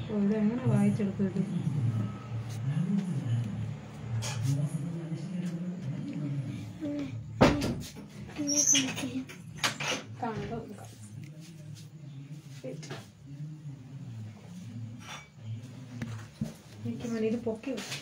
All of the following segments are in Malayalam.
ഓ ഇതെങ്ങനെ വായിച്ചെടുത്തത് കാണുമ്പോ നോക്കാം. എനിക്ക് മതി ഇത് പൊക്കി വെക്ക്.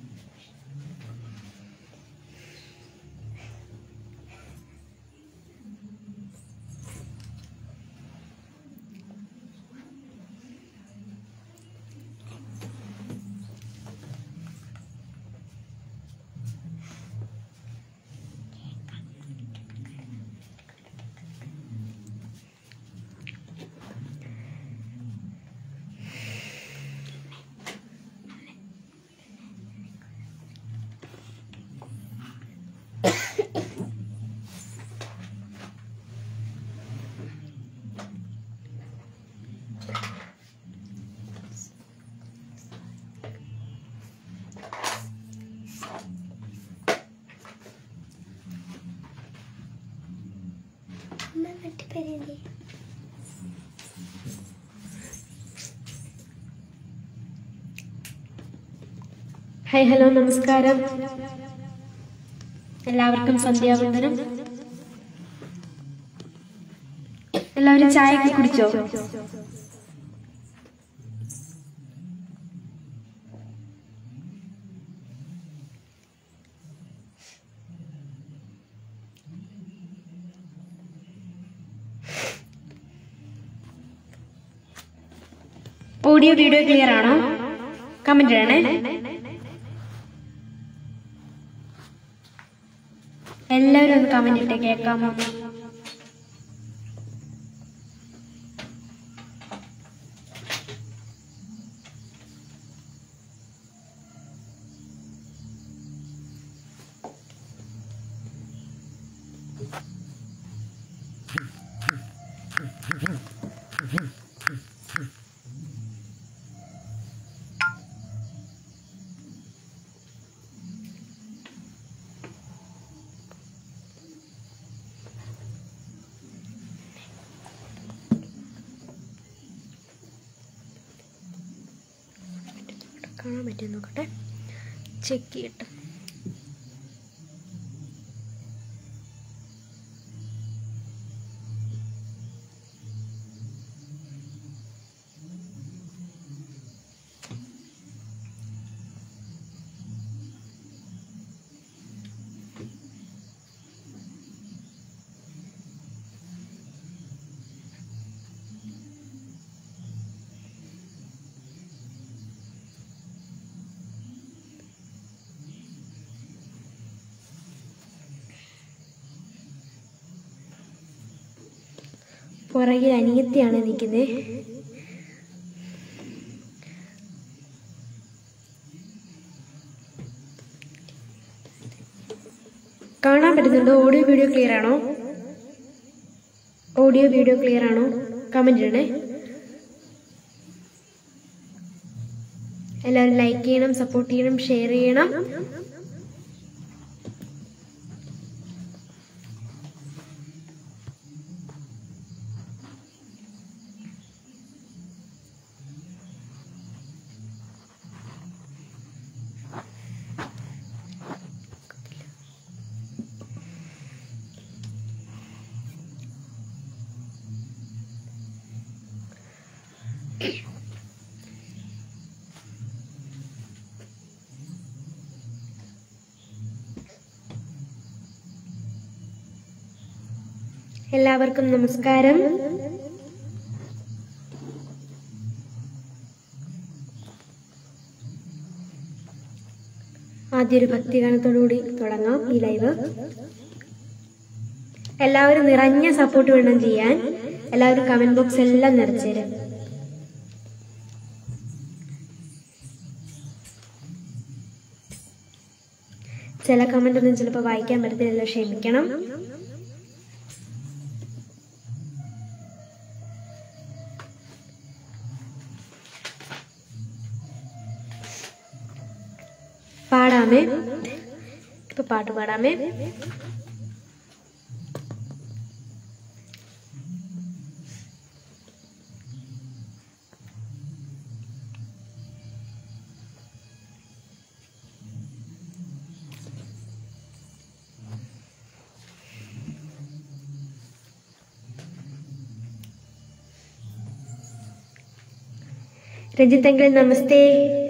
അമ്മ വെട്ടിപ്പരിയല്ലേ ഹായ് ഹലോ നമസ്കാരം എല്ലാവർക്കും സന്ധ്യാവന്ദനം എല്ലാവരും ചായ ഒക്കെ കുടിച്ചോ ഓഡിയോ വീഡിയോ ക്ലിയർ ആണോ കമന്റ് ഇടണേ എല്ലാവരും ഒന്ന് കമന്റ് ഇട്ട് കേൾക്കാമോ കാണാൻ പറ്റുമോ നോക്കട്ടെ ചെക്ക് ചെയ്യട്ടെ പുറകിൽ അനിയത്തിയാണ് നിൽക്കുന്നത് കാണാൻ പറ്റുന്നുണ്ടോ audio video clear audio video video clear ആണോ കമന്റ് ഇടണേ എല്ലാവരും ലൈക്ക് ചെയ്യണം സപ്പോർട്ട് ചെയ്യണം ഷെയർ ചെയ്യണം എല്ലാവർക്കും നമസ്കാരം ആദ്യ ഒരു ഭക്തിഗാനത്തോടുകൂടി തുടങ്ങാം ഈ ലൈവ് എല്ലാവരും നിറഞ്ഞ സപ്പോർട്ട് വേണം ചെയ്യാൻ എല്ലാവരും കമന്റ് ബോക്സ് എല്ലാം നിറച്ചുതരും ചില കമന്റ് ഒന്നും ചിലപ്പോൾ വായിക്കാൻ പറ്റത്തില്ല ക്ഷമിക്കണം പാടാമേ ഇപ്പൊ പാട്ട് പാടാമേ രഞ്ജിത്ത് അങ്കിൾ നമസ്തേ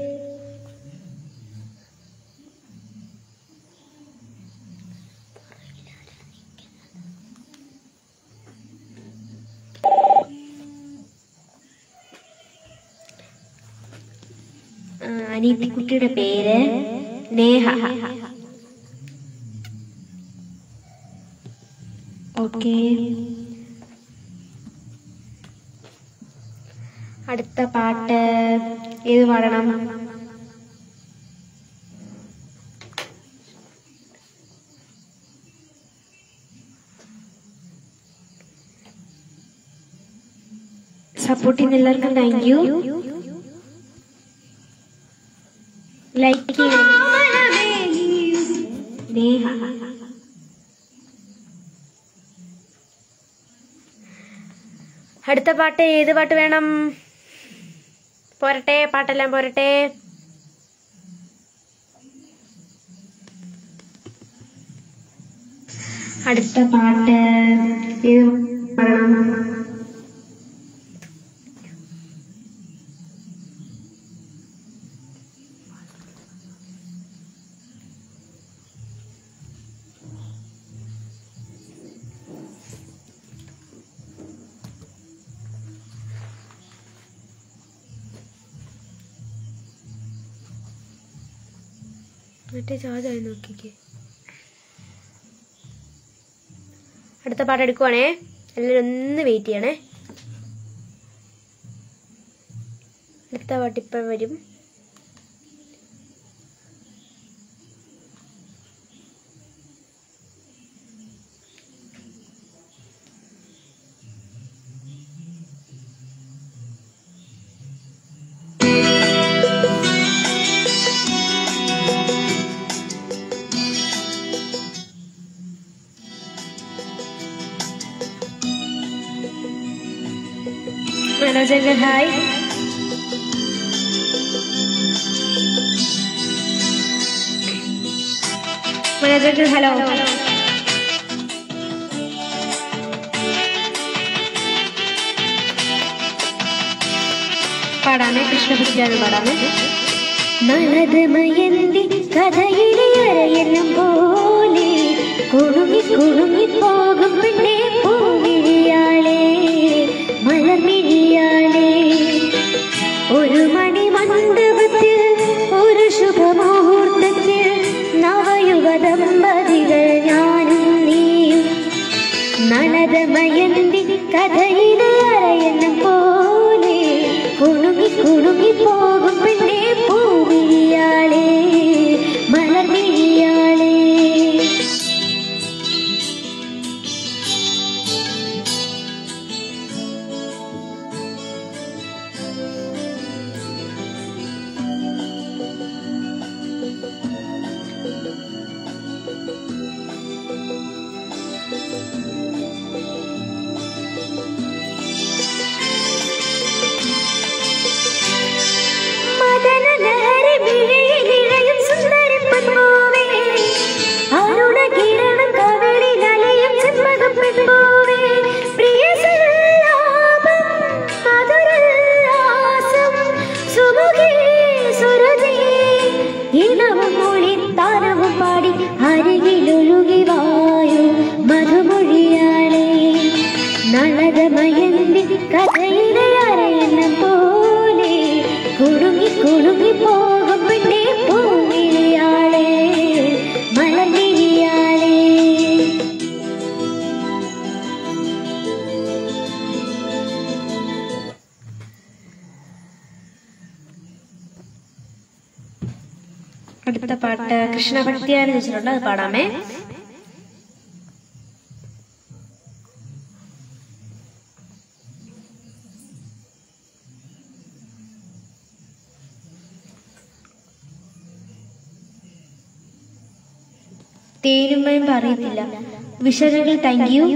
ആ, അനീതിക്കുട്ടിയുടെ പേര് നേഹ ഓക്കെ അടുത്ത പാട്ട് ഏത് പാടണം സപ്പോർട്ട് ചെയ്യുന്ന എല്ലാവർക്കും താങ്ക് യു ലൈക്ക് നേഹ അടുത്ത പാട്ട് ഏത് പാട്ട് വേണം പോരട്ടെ പാട്ടെല്ലാം പോരട്ടെ അടുത്ത പാട്ട് ഏത് പാടണം മറ്റേ ചാർജായി നോക്കിക്കേ അടുത്ത പാട്ട് എടുക്കുവാണേ എല്ലാവരും ഒന്ന് വെയിറ്റ് ചെയ്യണേ അടുത്ത പാട്ട് ഇപ്പം വരും മനോജങ്കർ ഹായ് മനോജങ്കർ ഹലോ പാടാമേ കൃഷ്ണഭക്തിയാണ് പാടാമേ നളത് മയന്തി കഥയിലെ അരയെല്ലാം പോലെ കുടുങ്ങി കുടുങ്ങി പോകും പെണ്ണെ പൂവിഴിയാളെ മലർമിഴിയാളെ ഒരു മണി മണ്ഡപത്തിൽ ഒരു ശുഭമുഹൂർത്തത്തിൽ നവയുഗ ദമ്പതികൾ ഞാനും നീയും നളതമയന്തി കഥയിലെ അരയെല്ലാം പോലെ കുണുങ്ങി കുണുങ്ങി പോകും പെണ്ണെ പൂവിഴിയാളെ മലർമിഴിയാളെ മദന ലഹരി മിഴിയിലിഴയും സുന്ദരി പെൺപൂവേ അരുണ കിരണം കവിളിൽ അലയും ചെമ്മകം പെൺപൂവേ പ്രിയ സല്ലാപം മധുരോല്ലാസം സുമുഖി സുരജി ഇളവും മൊഴി താരവും പാടി അരികിലൊഴുകി വായു മധുമൊഴിയാളെ നളകമയന്തി കഥയിലെ അരയെന്ന പോലെ കുടുങ്ങി കുടുങ്ങി പോകും പിന്നെ പൂവിരിയാളെ മലമിരിയാളെ അടുത്ത പാട്ട് കൃഷ്ണഭക്തിയാന്ന് വെച്ചിട്ടുണ്ട് അത് പാടാമേ തേനും വയമ്പ് അറിയത്തില്ല വിശകകൾ താങ്ക് യു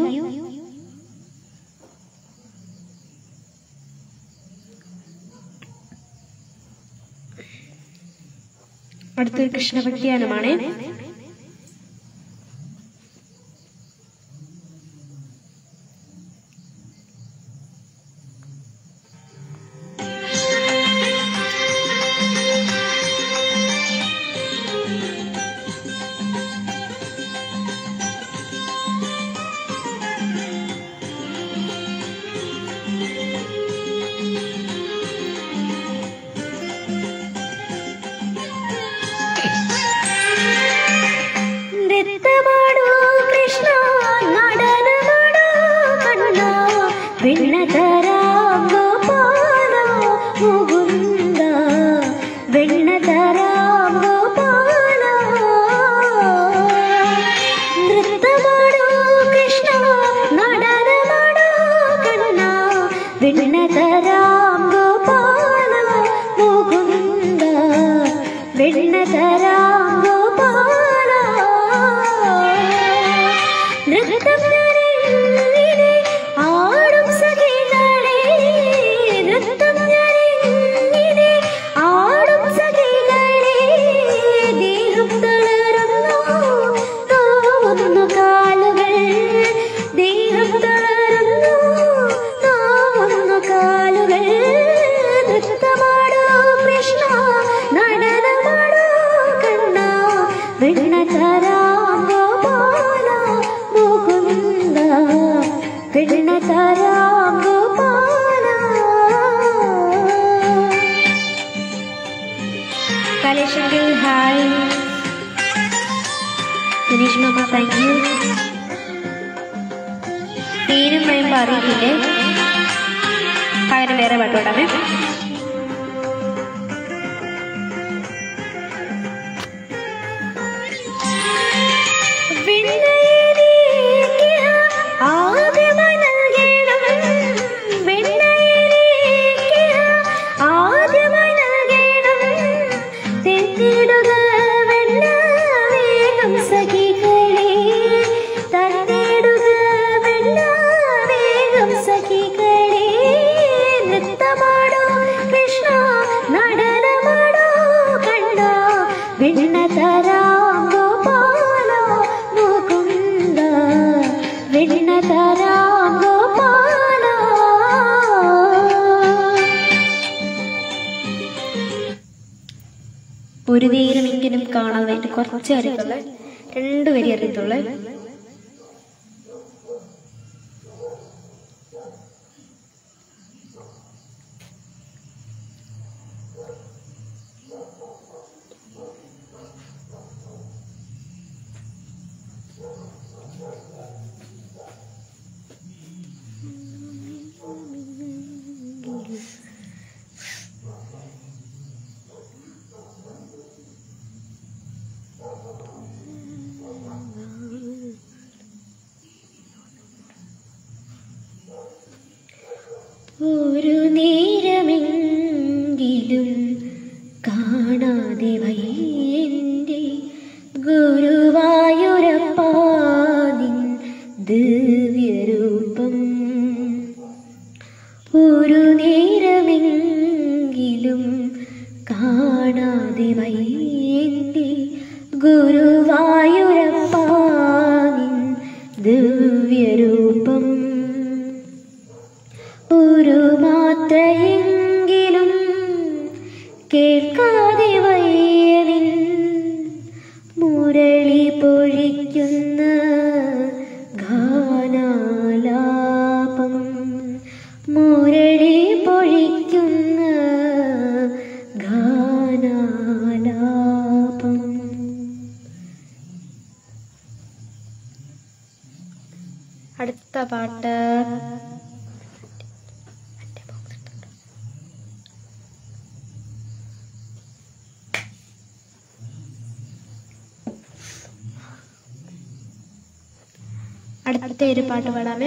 അടുത്തൊരു കൃഷ്ണഭക്തിയാനമാണ് വെണ്ണതരാം ഗോപാല മുകുന്ദ വെണ്ണതരാം ഗോപാല നൃത്തം ഞാനിങ്ങനെ ആടും സഖികളെ നൃത്തം ഞാനിങ്ങനെ ആടും സഖികളെ ദേഹം തളരുന്നു നോവുന്നു കാലുകൾ ദേഹം തളരുന്നു നോവുന്നു കാലുകൾ നൃത്തമാടോ കൃഷ്ണ നടനമാടോ കണ്ണ വെണ്ണതരാം ഗോപാല മുകുന്ദ വെണ്ണതരാം ഗോപാല കലേഷങ്കിൽ ഹായ് സുനീഷ് മാമ താങ്ക് യു പേരും പറയുമ്പോൾ അറിയില്ലേ പകരം വേറെ പാട്ട് പാടാമേ ആദ്യമായി നൽകണം വെണ്ണയിലേക്ക് ആദ്യമായി നൽകണം തെറ്റിടുക വെണ്ണ വേഗം സഖികളെ തന്നിടുക വെണ്ണ വേഗം സഖികളെ നൃത്തമാടോ കൃഷ്ണ നടനമാടോ കണ്ണ വെണ്ണ തരാം ഗോപാല മുകുന്ദ വെണ്ണ തരാം ഗോപാല ഒരു നേരമെങ്കിലും കാണാൻ വേണ്ടി കുറച്ച് അറിയത്തുള്ളൂ രണ്ടു വരി അറിയത്തുള്ളൂ ഒരു നേരമെങ്കിലും കാണാതെ വയ്യന്റെ ഗുരുവായൂരപ്പാനിൻ ദിവ്യരൂപം ഒരു നേരമെങ്കിലും കാണാതെ വയ്യന്റെ ഗുരുവായൂരപ്പാനിൻ ദിവ്യരൂപം ഒരു മാത്രയെങ്കിലും കേൾക്കാതെ വയ്യനിൽ മുരളി പൊഴിക്കുന്ന ഗാനാലാപം മുരളി പൊഴിക്കുന്ന ഗാനാലാപം അടുത്ത പാട്ട് അടുത്ത ഒരു പാട്ട് പാടാമേ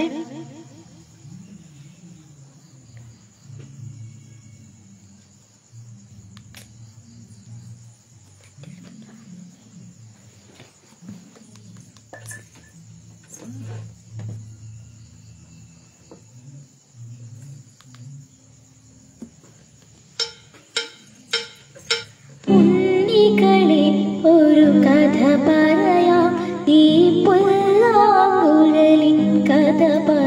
ഉണ്ണികളെ ഒരു കഥ പറയാം ഈ പുല്ലാങ്കുഴലിൻ കഥ പറയാം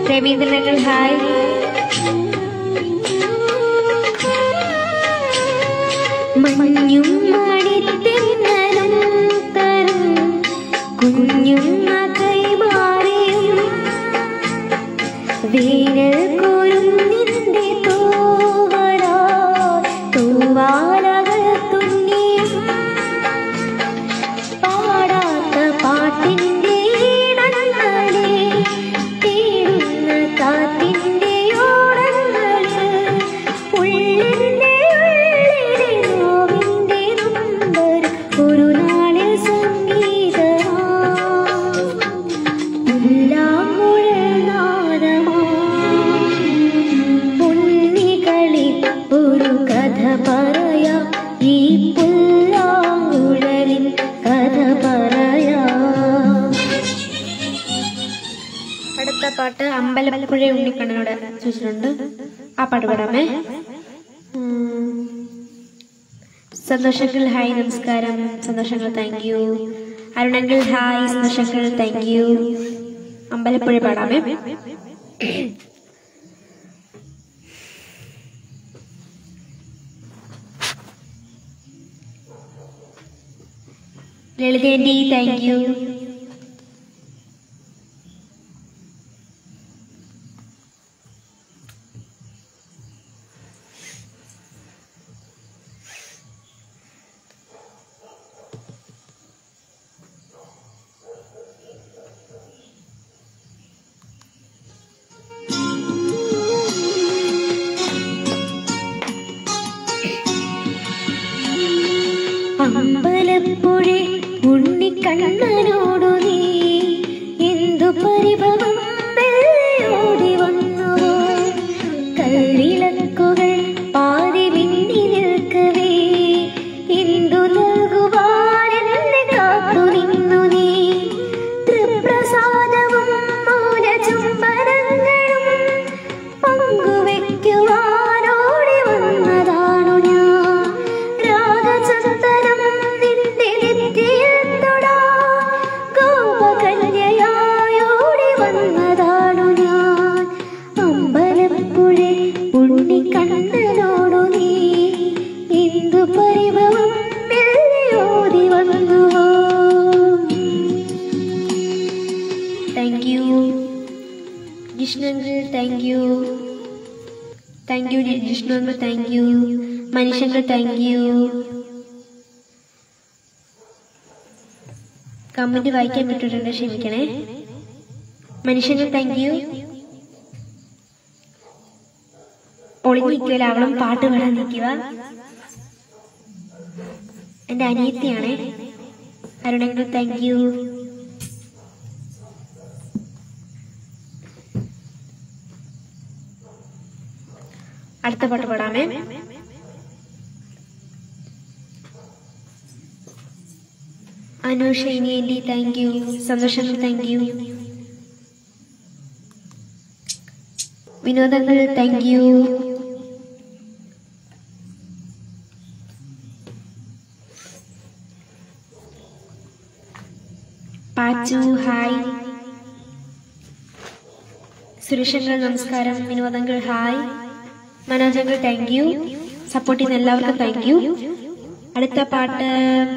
രവീന്ദ്രനങ്ങൾ ഹായ് മഞ്ഞും മടിത്തെന്നലും തരും കുഞ്ഞുമ്മ കൈമാറിയും വേനൽ കുരുന്നിന്റെ തൂവലാ തൂവാലകൾ തുന്നിയും പാടാത്ത പാട്ടിന്റെ ഈണങ്ങളെ തേടുന്ന കാറ്റിന്റെ ഓടങ്ങള് ഉള്ളിന്റെ ഉള്ളിലെ നോവിന്റെ നമ്പർ ഒരു നാളിൽ സംഗീതമാ പുണ്ണികളിൽ ഒരു കഥ പറയാം ഈ പുല്ലാങ്കുഴലിൽ കഥ പറയാം അടുത്ത പാട്ട് അമ്പലപ്പുഴ ഉണ്ണിക്കണ്ണനോട് ചോദിച്ചിട്ടുണ്ട് ആ പാട്ട് പാടാമേ ഉം. സന്തോഷങ്ങൾ ഹായ് നമസ്കാരം സന്തോഷങ്ങൾ താങ്ക് യു അരുണങ്ങൾ ഹായ് സന്തോഷങ്ങൾ താങ്ക് യു അമ്പലപ്പുഴ പാടാമേ ലളിതേന്റി താങ്ക് യു അമ്പലപ്പുഴ ഉണ്ണിക്കണ്ണനോടു നീ എന്തു പരിഭവം ഓടി വന്നുവോ കൽവിളക്കുകൾ പാതി മിന്നി നിൽക്കവേ എന്തു നൽകുവാനെന്നെ കാത്തു നിന്നു നീ തൃപ്രസാദവും മൗനചുംബനങ്ങളും പങ്കുവെക്കുവാനോടി വന്നതാണു ഞാൻ രാഗചന്ദനം നിന്റെ നെറ്റിയിൽ തൊടാ ഗോപകന്യയായോടി വന്നതാണു ഞാൻ അമ്പലപ്പുഴ ഉണ്ണിക്കണ്ണനോടു നീ എന്തു പരിഭവം മെല്ലെയോടി വന്നുവോ താങ്ക് യു ജിഷ്ണുങ്കൾ താങ്ക് യു താങ്ക് യു ജിഷ്ണുങ്കൾ താങ്ക് യു മനുഷ്യങ്ങൾ താങ്ക് യു കമന്റ് വായിക്കാൻ വിട്ടിട്ടുണ്ട് ക്ഷമിക്കണേ മനുഷ്യങ്ങൾ താങ്ക് യു ഒളിഞ്ഞു നിൽക്കില്ല അവളും പാട്ട് പാടാൻ നിൽക്കുക എന്റെ അനിയത്തിയാണേ അരുണങ്ങൾ താങ്ക് യു അടുത്ത പാട്ട് പാടാമേ അനുഷ ഇനിയന്റി താങ്ക് യു സന്തോഷം താങ്ക് യു വിനോദങ്ങൾ താങ്ക് യു പാച്ചു ഹായ് സുരേഷങ്ങൾ നമസ്കാരം വിനോദങ്ങൾ ഹായ് മനോജങ്ങൾ താങ്ക് യു സപ്പോർട്ട് ചെയ്യുന്ന എല്ലാവർക്കും താങ്ക് യു അടുത്ത പാട്ട്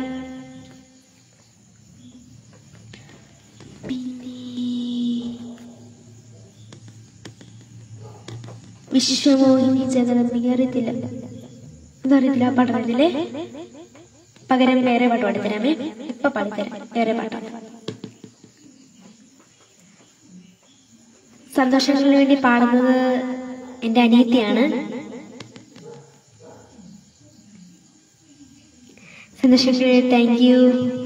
വിശ്വമോഹിനി ജഗദംബിക അറിയത്തില്ല അതറിയത്തില്ല ആ പാട്ട് അറിയത്തില്ലേ പകരം വേറെ പാട്ട് പാടിത്തരാമേ ഇപ്പൊ പാടിത്തരാം വേറെ പാട്ടാണ് സന്തോഷങ്ങൾക്ക് വേണ്ടി പാടുന്നത് എന്റെ അനിയത്തിയാണ് സന്തോഷങ്ങൾ താങ്ക് യു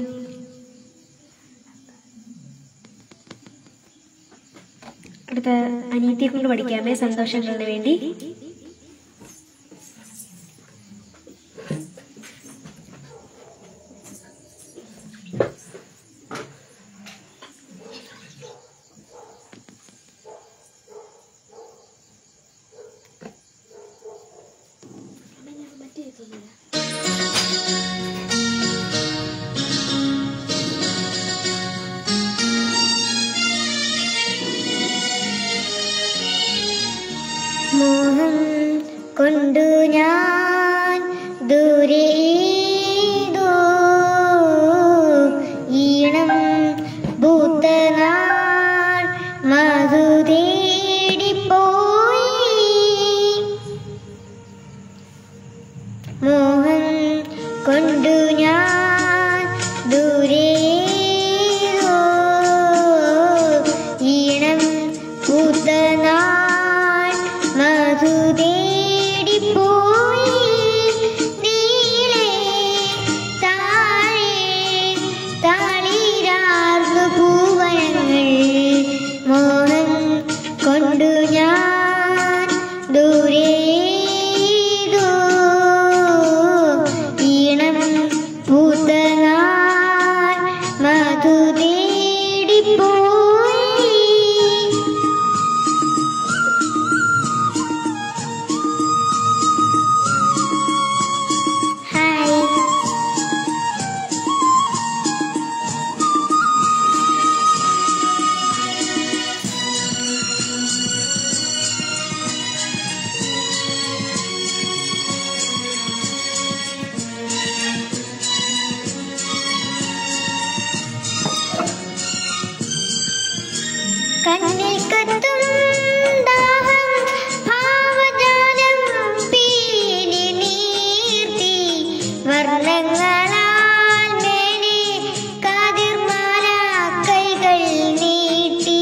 അടുത്ത അനിയത്തിയെ കൊണ്ട് പഠിക്കാമേ സന്തോഷങ്ങൾക്ക് വേണ്ടി കൊണ്ടു ഞാൻ ദൂരേതോ ഈണം ഭൂതനാൾ മധു തേടിപ്പോയി മോഹം കൊണ്ടു ഞാൻ ദൂരേതോ ഈണം പൂത്തനാൾ മധു തേടിപ്പോയി നീളെ താഴെ താളിരാർന്നു പൂവനങ്ങൾ മോഹം കൊണ്ടു ഞാൻ ദൂരേതോ ഈണം പൂത്തനാൾ മധു തേടിപ്പോയി ഹായ് കണ്ണിൽ കത്തും ദാഹം ഭാവജാലം പീലി നീർത്തി വർണ്ണങ്ങളാൽ മേലെ കതിർമാല കൈകൾ നീട്ടി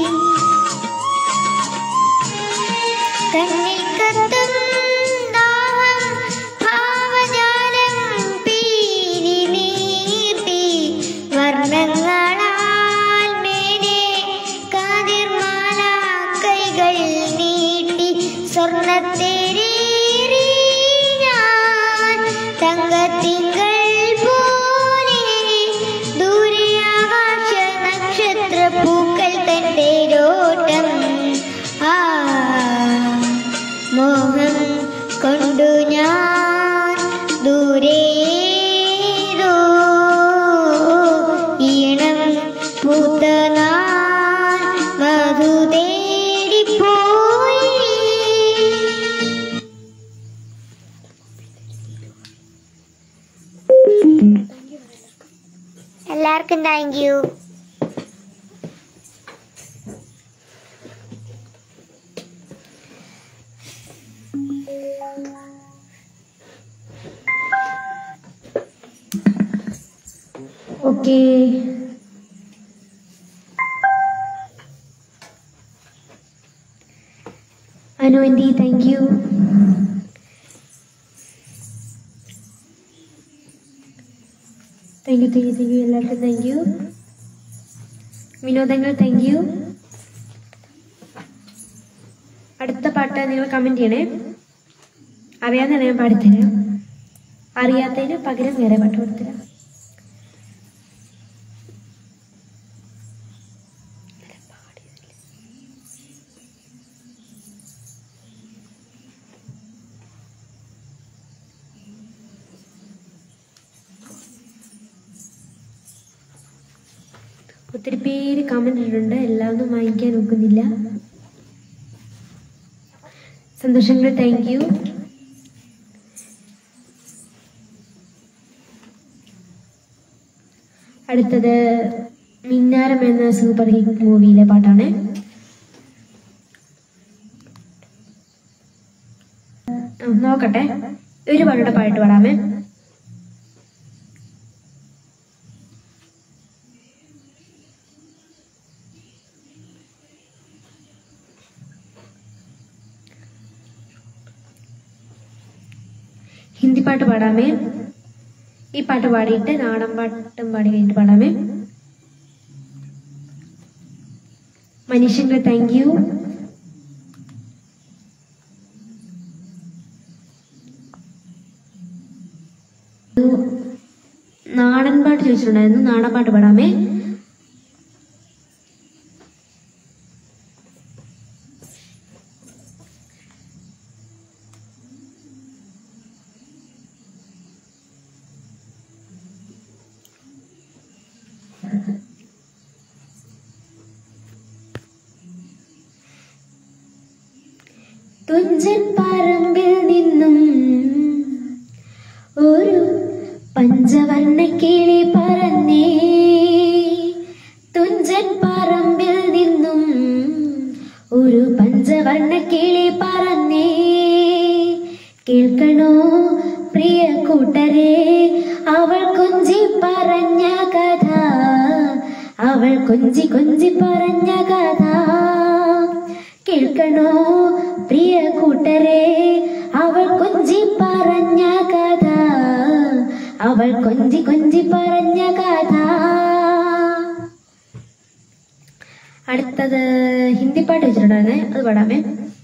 കണ്ണിൽ കത്തും ദാഹം ഭാവജാലം പീലി നീർത്തി വർണ്ണങ്ങളാൽ മേലെ കതിർമാല കൈകൾ നീട്ടി സ്വർണ്ണത്തേരേറി ഞാൻ തങ്കത്തിങ്കൾ പോലെ ദൂരെ ആകാശ നക്ഷത്ര പൂക്കൾ തന്റെ രോട്ടം ആ മോഹം കൊണ്ടു ഞാൻ ദൂരേതോ ഈണം പൂത്തനാൾ മധു തേടിപ്പോയി എല്ലാവർക്കും thank you okay Anu aunty thank you thank you thank you thank you എല്ലാവർക്കും താങ്ക് യു വിനോദങ്ങൾ താങ്ക് യു അടുത്ത പാട്ട് നിങ്ങൾ കമൻറ്റ് ചെയ്യണേ അറിയാവുന്ന ഞാൻ പാടിത്തരാം അറിയാത്തതിന് പകരം വേറെ പാട്ട് കൊടുത്തരാം ഒത്തിരി പേര് കമന്റ് ഇട്ടിട്ടുണ്ട് എല്ലാം ഒന്നും വാങ്ങിക്കാൻ നോക്കുന്നില്ല സന്തോഷങ്ങൾ താങ്ക് യു അടുത്തത് മിന്നാരം എന്ന സൂപ്പർ ഹിറ്റ് മൂവിയിലെ പാട്ടാണ് ആ, നോക്കട്ടെ ഒരു പാട്ടോടെ പാട്ട് പാടാമേ ഹിന്ദി പാട്ട് പാടാമേ ഈ പാട്ട് പാടിയിട്ട് നാടൻ പാട്ടും പാടി കഴിഞ്ഞിട്ട് പാടാമേ മനുഷ്യങ്ങൾ താങ്ക് യു നാടൻ പാട്ട് ചോദിച്ചിട്ടുണ്ടായിരുന്നു നാടൻ പാട്ട് പാടാമേ തുഞ്ചൻ പറമ്പിൽ നിന്നും ഒരു പഞ്ചവർണ്ണ കിളി പറന്നേ തുഞ്ചൻ പറമ്പിൽ നിന്നും ഒരു പഞ്ചവർണ്ണ കിളി പറന്നേ കേൾക്കണോ പ്രിയ കൂട്ടരെ അവൾ കൊഞ്ചി പറഞ്ഞ കഥ അവൾ കൊഞ്ചി കൊഞ്ചി പറഞ്ഞ കഥ കേൾക്കണോ പ്രിയ കൂട്ടരെ അവൾ കൊഞ്ചി പറഞ്ഞ കഥ അവൾ കൊഞ്ചി കൊഞ്ചി പറഞ്ഞ കഥ അടുത്തത് ഹിന്ദി പാട്ട് വെച്ചിട്ടുണ്ടായിരുന്നേ അത് പാടാമേ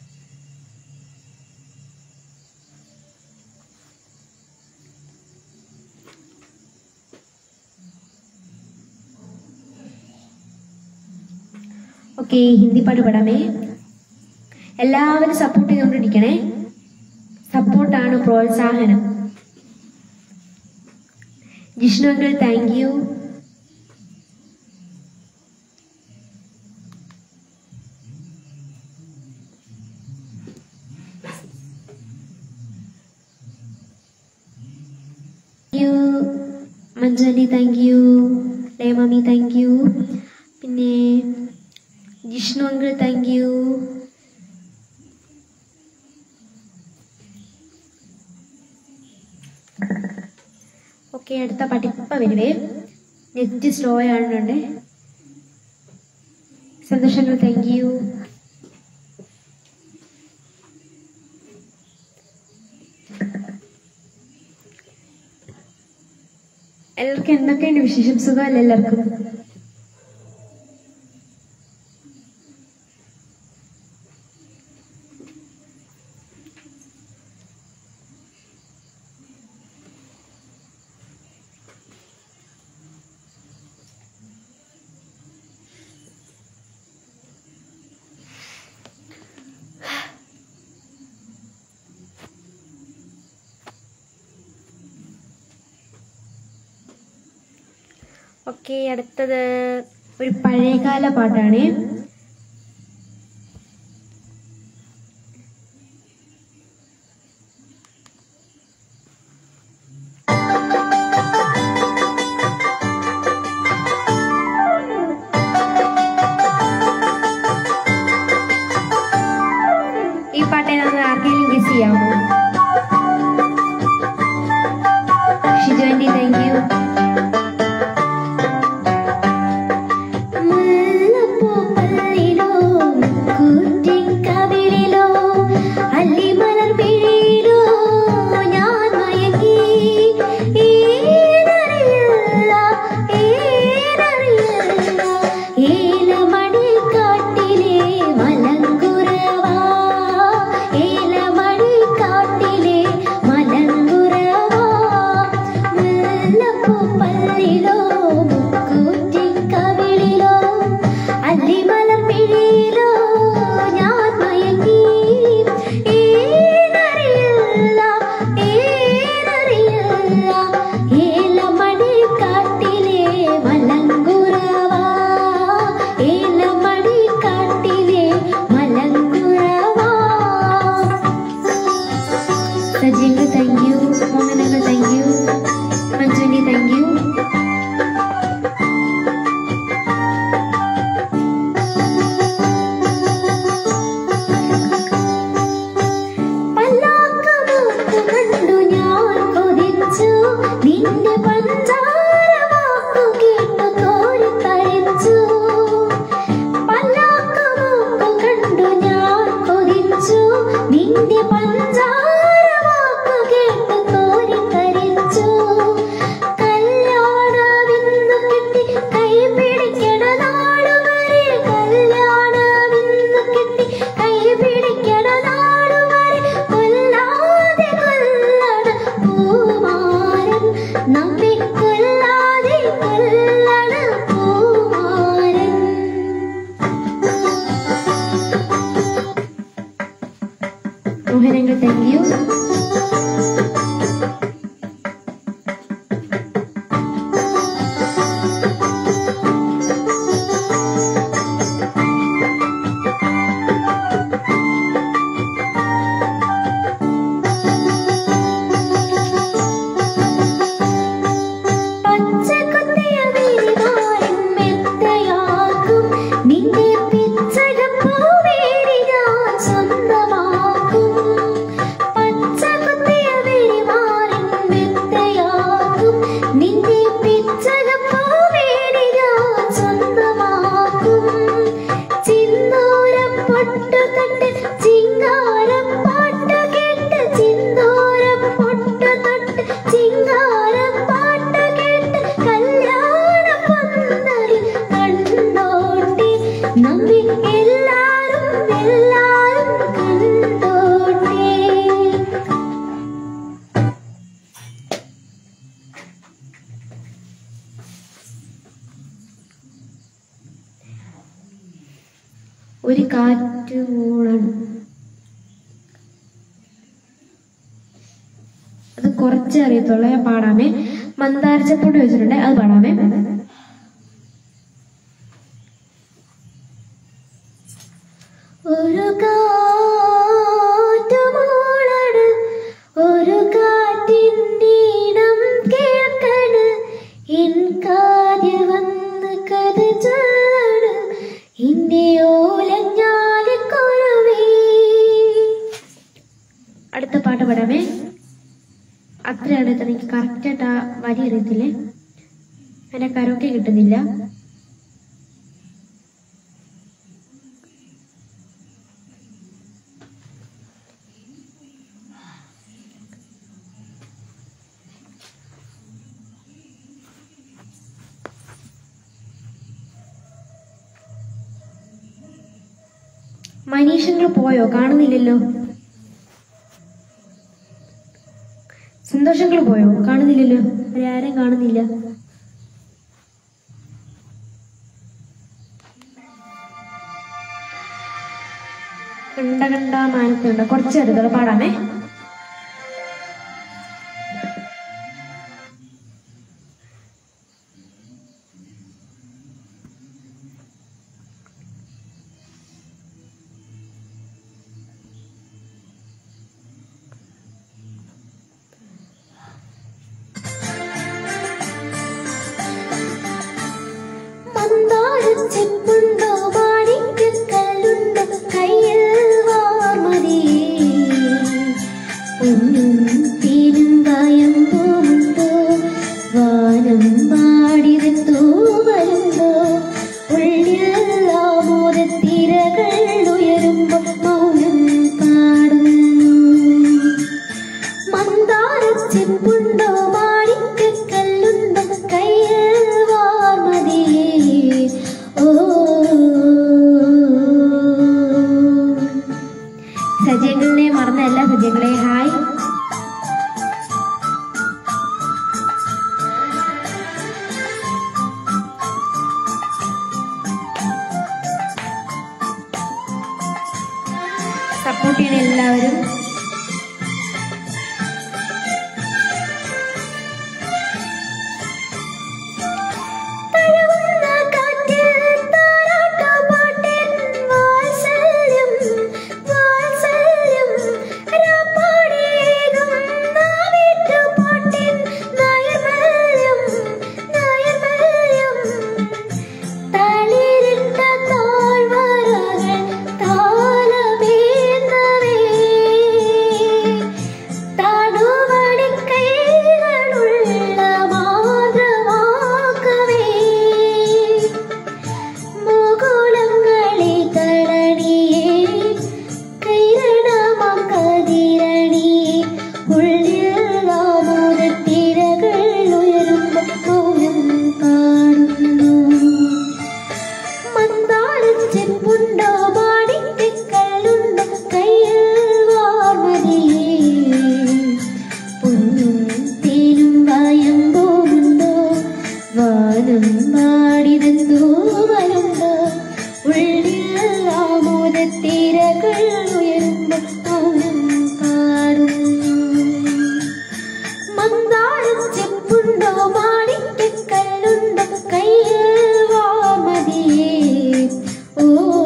ഓക്കെ ഹിന്ദി പാട്ട് പാടാമേ എല്ലാവരും സപ്പോർട്ട് ചെയ്തുകൊണ്ടിരിക്കണേ സപ്പോർട്ടാണ് പ്രോത്സാഹനം Jishnu uncle thank you you മഞ്ജലി താങ്ക് യു ലേമമി താങ്ക് യു പിന്നെ Jishnu uncle thank you okay അടുത്ത പാട്ട് ഇപ്പം വരുവേ നെറ്റ് സ്ലോ ആണുണ്ട് സന്തോഷങ്ങൾ താങ്ക് യു എല്ലാവർക്കും എന്തൊക്കെയുണ്ട് വിശേഷം സുഖമല്ല എല്ലാവർക്കും ഓക്കെ അടുത്തത് ഒരു പഴയകാല പാട്ടാണ് ഈ പാട്ട് ഏതാണെന്ന് ആർക്കെങ്കിലും ഗസ് ചെയ്യാമോ ഷിജു ആൻറ്റി താങ്ക് യു മുല്ലപ്പൂപ്പള്ളിലോ കൂറ്റിക്കവിളിലോ അല്ലിമലർപിഴിയിലോ ഞാൻ മയങ്ങി ഏനറിയില്ല ഏനറിയില്ല ഏലമണിക്കാട്ടിലെ മലങ്കുരവാ ഏലമണിക്കാട്ടിലെ മലങ്കുരവാ മുല്ലപ്പൂപ്പള്ളിലോ മുക്കൂറ്റിക്കവിളിലോ അല്ലിമലർപിഴിയിലോ ഞാൻ മയങ്ങി ഏനറിയില്ല ഏനറിയില്ല ഏലമണിക്കാട്ടിലെ മലങ്കുരവാ ഏലമണിക്കാട്ടിലെ മലങ്കുരവാ സജീവ് താങ്ക് യു മോഹനങ്ങൾ താങ്ക് യു മഞ്ജുനി താങ്ക് യു പല്ലാക്കമൊക്കെ കണ്ടു ഞാൻ കൊതിച്ചു നിന്റെ പഞ്ചാര വാക്കു കേട്ടു കോരിത്തരിച്ചു പല്ലാക്കമൊക്കെ കണ്ടു ഞാൻ കൊതിച്ചു നിന്റെ പഞ്ചാര വാക്കു കേട്ടു കോരിത്തരിച്ചു കല്യാണ വിന്നു കെട്ടി കൈ പിടിക്കണ നാടുവരെ കല്യാണ വിന്നു കെട്ടി കൈ പിടിക്കണ നാടുവരെ കൊല്ലാതെ കൊല്ലണ പൂമാരൻ നമ്മെ കൊല്ലാതെ കൊല്ലണ പൂമാരൻ മോഹനങ്ങൾ താങ്ക് യു കാറ്റ് മൂളണം അത് കുറച്ച് അറിയത്തുള്ളൂ ഞാൻ പാടാമേ മന്ദാരച്ചപ്പൊടി വെച്ചിട്ടുണ്ട് അത് പാടാമേ ഒരു കാറ്റുമൂളണ് ഒരു കാറ്റിനീണം കേൾക്കണ് എൻ കാതിൽ വന്ന് കഥ ചൊല്ലണ് ഇന്റെ ഓലഞ്ഞാലിക്കൊരുവേ അടുത്ത പാട്ട് പാടാമേ അത്രയാണ് ഇത്ര എനിക്ക് കറക്റ്റായിട്ട് ആ വരി അറിയത്തില്ലേ അതിന്റെ കരോക്കെ കിട്ടുന്നില്ല മനീഷങ്ങൾ പോയോ കാണുന്നില്ലല്ലോ സന്തോഷങ്ങൾ പോയോ കാണുന്നില്ലല്ലോ അവരാരും കാണുന്നില്ല കണ്ട കണ്ട മാനത്തുണ്ട് കുറച്ച് അടുക്കള പാടാമേ മന്ദാരച്ചെപ്പുണ്ടോ മാണിക്കല്ലുണ്ടോ കയ്യിൽ വാർമതി പൊന്നും തീനും വായം പോകുമ്പോ വാനം പാടിതെത്തോ വരുമ്പോ ഉള്ളിൽ ആമോദത്തിരകൾ ഉയരുമ്പോ മൗനം പാടുന്നു മന്ദാരച്ചെപ്പുണ്ടോ മാണിക്കല്ലുണ്ടോ കയ്യിൽ വാർമതിയേ ഓ സജയങ്ങളെ മറന്ന എല്ലാ സജയങ്ങളെ ഹായ് സപ്പോർട്ട് ചെയ്യണ എല്ലാവരും തഴുകുന്ന കാറ്റിൽ താരാട്ടുപാട്ടിൻ വാത്സല്യം, വാത്സല്യം. രാപ്പാടിയേകും നാവീട്ടുപാട്ടിൻ നൈർമല്യം, നൈർമല്യം. തളിരിട്ട താഴ്വരകൾ താളമേന്തവേ താടുവടിക്കൈകളുള്ള മാതൃവാക്കവേ മുകുളങ്ങളെ തളണിയേ കൈരണമാം കതിരണിയേ ഉള്ളിൽ ആമോദത്തിരകൾ ഉയരുമ്പോൾ മൗനം കാണുന്നു മന്ദാരച്ചെപ്പുണ്ടോ മാണിക്കല്ലുണ്ടോ കയ്യിൽ വാർമതിയേ പൊന്നും തേനും വായമ്പോമുണ്ടോ വാനം പാടിതെന്തോ വരുമ്പോ ഉള്ളിൽ ആമോദത്തിരകൾ ഉയരുമ്പോൾ മൗനം പാടുന്നു മന്ദാരച്ചെപ്പുണ്ടോ മാണിക്കല്ലുണ്ടോ കയ്യിൽ വാമതിയേ ഓ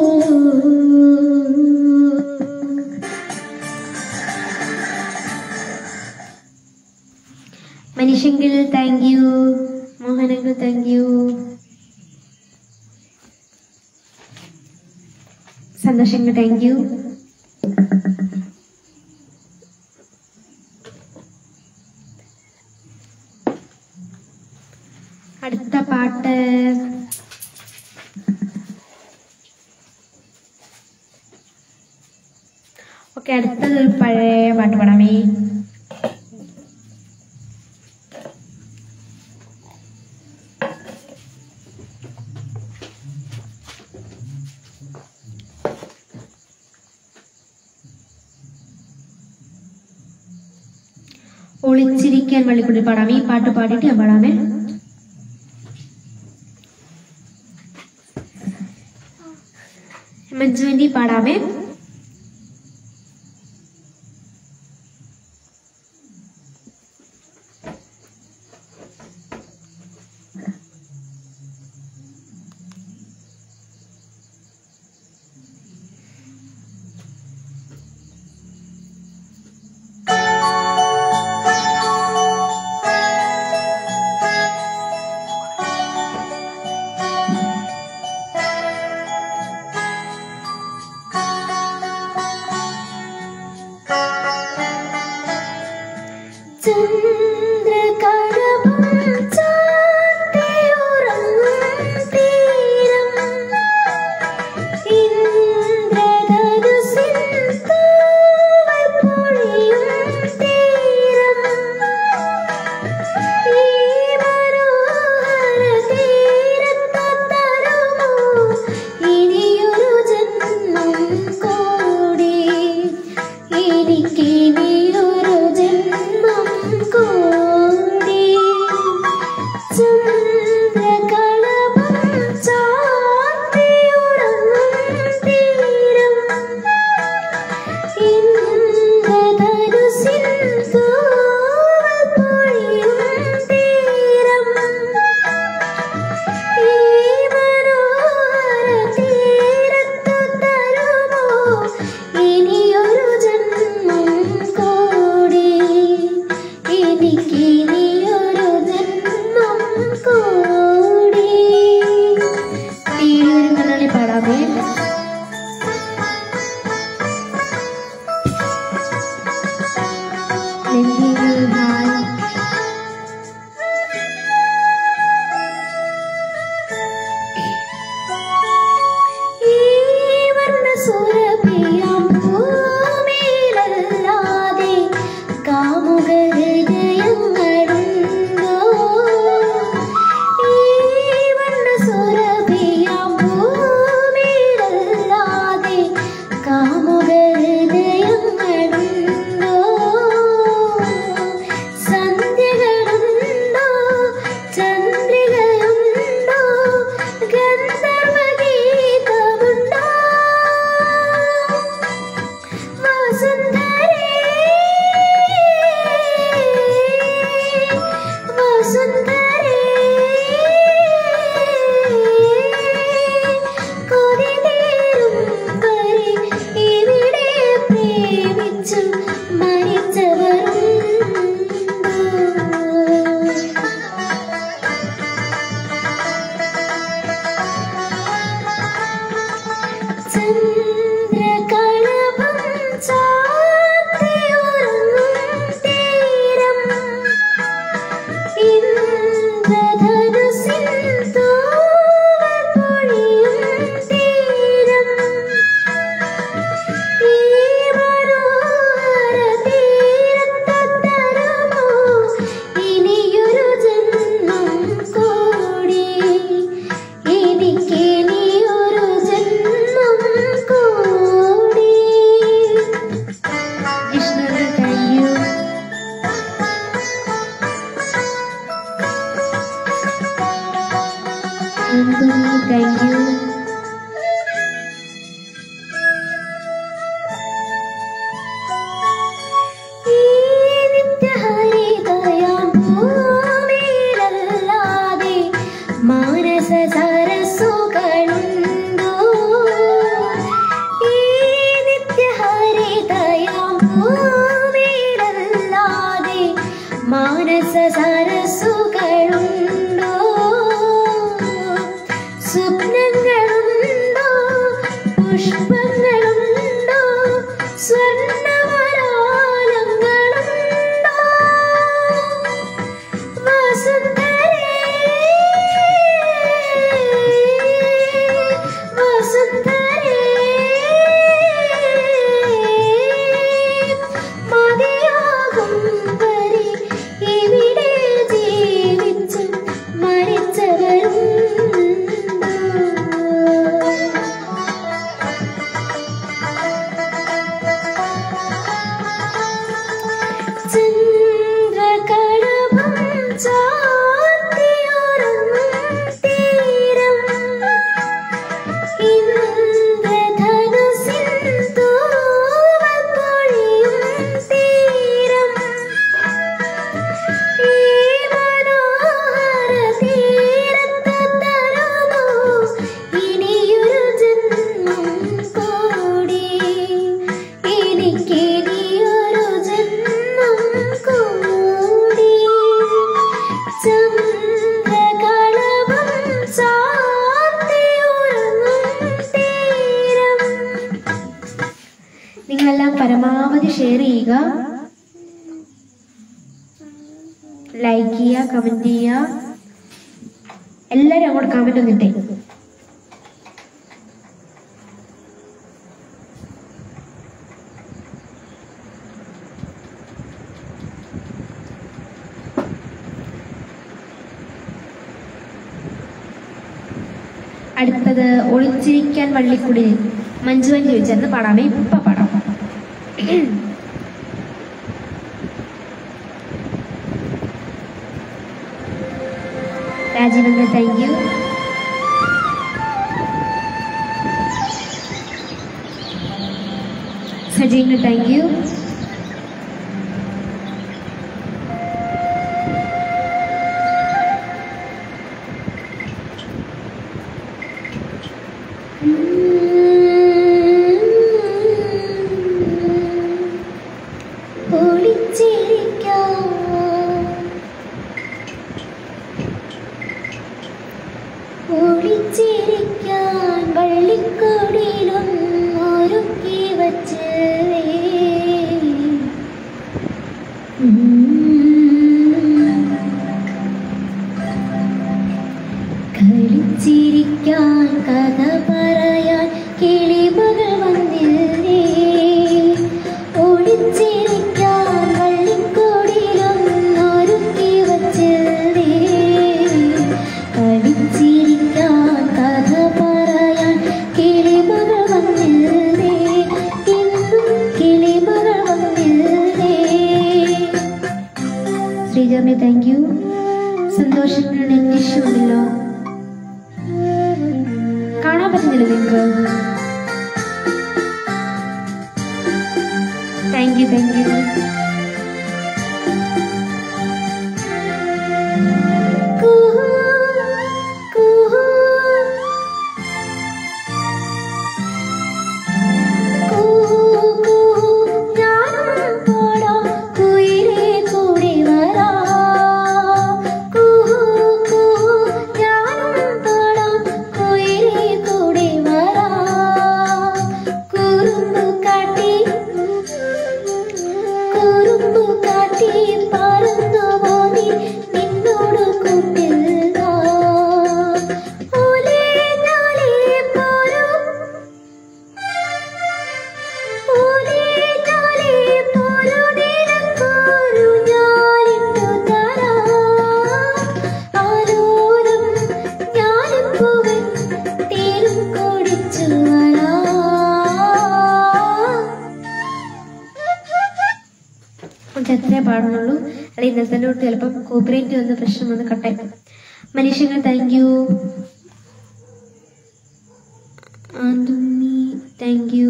മനുഷ്യങ്കിൽ താങ്ക് യു മോഹനങ്ങൾ താങ്ക് യു സന്തോഷങ്ങൾ താങ്ക് യു അടുത്ത പാട്ട് ഓക്കെ അടുത്തത് ഒരു പഴയ പാട്ട് പാടാമേ ഒളിച്ചിരിക്കാൻ വള്ളിക്കുട്ടി പാടാമേ ഈ പാട്ട് പാടിയിട്ട് ഞാൻ പാടാമേ മഞ്ജുവിന്റെ പാടാമേ ചന്ദ്രകടവും ചാർത്തിയുറങ്ങും തീരം ഇന്ദ്രധനുസിൻ തൂവൽ പൊഴിയും തീരം ഈ മനോഹര തീരത്തു തരുമോ ഇനിയൊരു ജന്മം കൂടി എനിക്കിനിയൊരു ജന്മം കൂടി ചന്ദ്രകളഭം ചാർത്തിയുറങ്ങും തീരം ഇന്ദ്രധനുസിൻ തൂവൽ പൊഴിയും തീരം ഈ മനോഹര തീരത്തു തരുമോ ഇനിയൊരു ജന്മം കൂടി എനിക്കിനിയൊരു ജന്മം കൂടി തീരൂരിൽ നിന്നാണ് പാടാമേ ഈ വർണ്ണസുരഭിയാം ഭൂമിയിലല്ലാതെ കാമുക ഹൃദയങ്ങളുണ്ടോ ഈ വർണ്ണസുരഭിയാം ഭൂമിയിലല്ലാതെ കാമുക ഹൃദയങ്ങളുണ്ടോ സന്ധ്യകളുണ്ടോ ചന്ദ്രികയുണ്ടോ ഗന്ധർവഗീതമുണ്ടോ വസുന്ധരേ വസുന്ധരേ കൊതിതീരും വരെ ഇവിടെ പ്രേമിച്ചു മരിച്ചവരുണ്ടോ ചന്ദ്രകളഭം ചാർത്തിയുറങ്ങും തീരം ഇന്ദ്രധനുസിൻ തൂവൽ പൊഴിയും തീരം ഈ മനോഹര തീരത്തു തരുമോ ഇനിയൊരു ജന്മം കൂടി എനിക്കിനിയൊരു ജന്മം കൂടി Vishnu thank you thank you ഈ നിത്യഹരിതയാം ഭൂമിയിലല്ലാതെ മാനസ സരസുകളുണ്ടോ ഈ നിത്യഹരിതയാം ഭൂമിയിലല്ലാതെ മാനസ സരസുകളുണ്ടോ സ്വപ്നങ്ങളുണ്ടോ പുഷ്പങ്ങളുണ്ടോ സ്വർണ്ണവരാലങ്ങളുണ്ടോ വസുന്ധരേ വസുന്ധരേ മതിയാകും വരെ ഇവിടെ നിങ്ങളെല്ലാം പരമാവധി ഷെയർ ചെയ്യുക ലൈക്ക് ചെയ്യുക കമന്റ് ചെയ്യുക എല്ലാവരും അങ്ങോട്ട് കമന്റ് ഒന്നിട്ടേ അടുത്തത് ഒളിച്ചിരിക്കാൻ വള്ളിക്കുടിൽ മഞ്ജുവൻ ചോദിച്ചെന്ന് പാടാമേ ഇപ്പൊ പാടാം രാജീവേന്ദ്ര താങ്ക് യു സജീന്ദ്ര താങ്ക് യു ഒളിച്ചിരിക്കാൻ വള്ളിക്കൊടിയിലും ഒരുക്കി വച്ച് കളിച്ചിരിക്കാൻ കഥ പറയാൻ കിളിമകൾ വന്നില്ലേ ഒളിച്ചിരിക്കാൻ വള്ളിക്കൊടിയിലും ഒരുക്കി വച്ചില്ലേ കളിച്ചിരിക്കാൻ കഥ പറയാൻ കിളിമകൾ വന്നില്ലേ ഇന്നും കിളിമകൾ വന്നില്ലേ ശ്രീജർമ്മ താങ്ക് യു സന്തോഷത്തിന് നെറ്റ് ഇഷ്യൂ ഉണ്ടല്ലോ കാണാൻ പറ്റുന്നില്ല നിങ്ങൾക്ക് താങ്ക് യു താങ്ക് യു കുഹു കുഹു കുഹു കുഹു ഞാനും പാടാം കുയിലേ കൂടെ വരാം കുഹു കുഹു ഞാനും പാടാം കുയിലേ കൂടെ വരാം കുറുമ്പ് കാട്ടി കുറുമ്പു കാട്ടി പറന്നു പോയി നിന്നോട് കൂട്ടില്ല ഓലേ നാലേ പോരും ഓലേ നാലേ പോരു നിനക്കൊരു ഞാനിട്ടു തരാം ആരോരും ഞാനും പൂവൻ തേരും കുടിച്ചു വരാം നമുക്ക് എത്രേ പാടുന്നുള്ളൂ അല്ലെങ്കിൽ ഇന്നത്തെ തൊട്ട് ചിലപ്പം കോപ്പറേറ്റ് വന്ന് പ്രശ്നം വന്ന് കട്ടായി മനുഷ്യങ്ങൾ thank you Antony thank you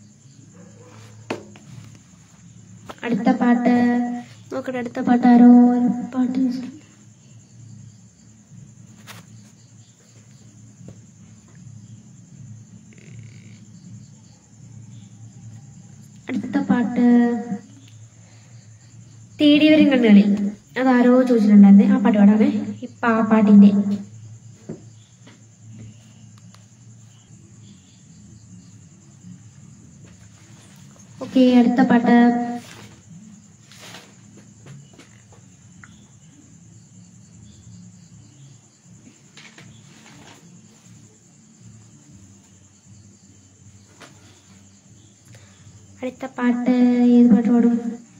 അടുത്ത പാട്ട് നോക്കട്ടെ അടുത്ത പാട്ട് ആരോ ഒരു പാട്ട് അടുത്ത പാട്ട് തേടിയവരും കണ്ണുകളിൽ അതാരോ ചോദിച്ചിട്ടുണ്ടായിരുന്നേ ആ പാട്ട് പാടാമേ ഇപ്പൊ ആ പാട്ടിന്റെ ഓക്കെ അടുത്ത പാട്ട് അടുത്ത പാട്ട് ഏത് പാട്ട് പാടും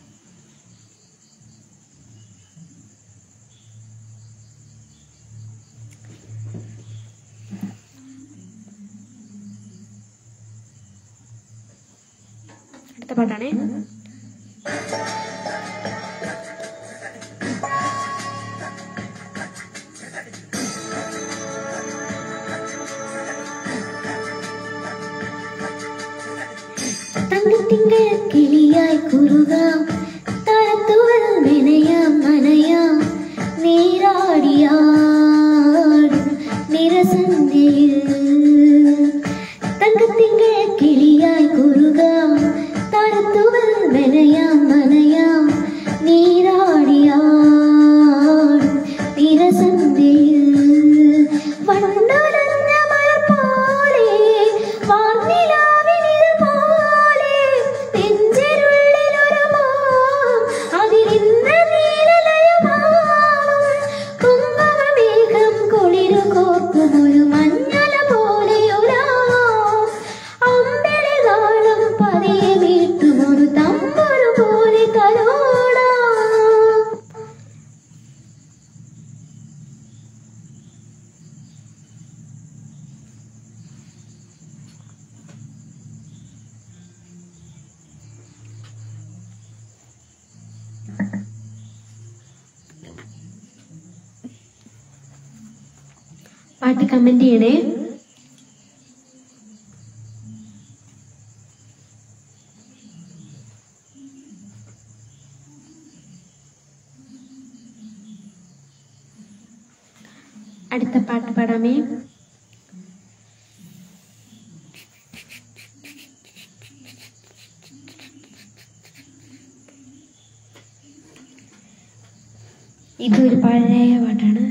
അടുത്ത പാട്ടാണേ തങ്കത്തിങ്കൾ കിളിയായി കുറുകാം തരത്തുവൽ മെനയാം നനയാം നീരാടിയാടും നിരസന്ധ്യയിൽ തങ്കത്തിങ്കൾ കിളിയായി കുറുകാം തരത്തുവൽ മെനയാം നനയാം നീരാടിയാടും നിരസന്ധ്യയിൽ വണ്ണുലഞ്ഞ മലർ പോലെ വാർനിലാവിനിൽ പോലെ പാട്ട് കമന്റ് ചെയ്യണേ അടുത്ത പാട്ട് പാടാമേ ഇതൊരു പഴയ പാട്ടാണ്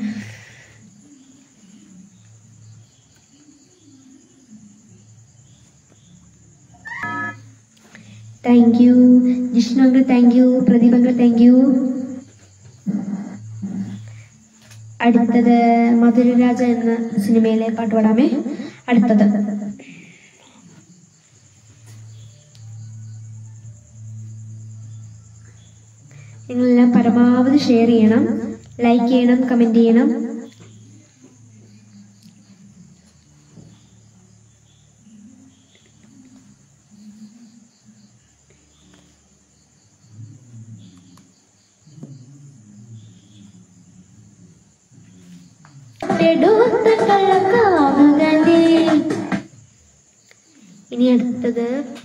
thank you Jishnu uncle thank you Pradeep uncle thank you അടുത്തത് മധുരരാജ എന്ന സിനിമയിലെ പാട്ട് പാടാമേ അടുത്തത് നിങ്ങളെല്ലാം പരമാവധി ഷെയർ ചെയ്യണം ലൈക്ക് ചെയ്യണം കമന്റ് ചെയ്യണം എടുത്ത കള്ളക്കാവുകനെ ഇനി അടുത്തത്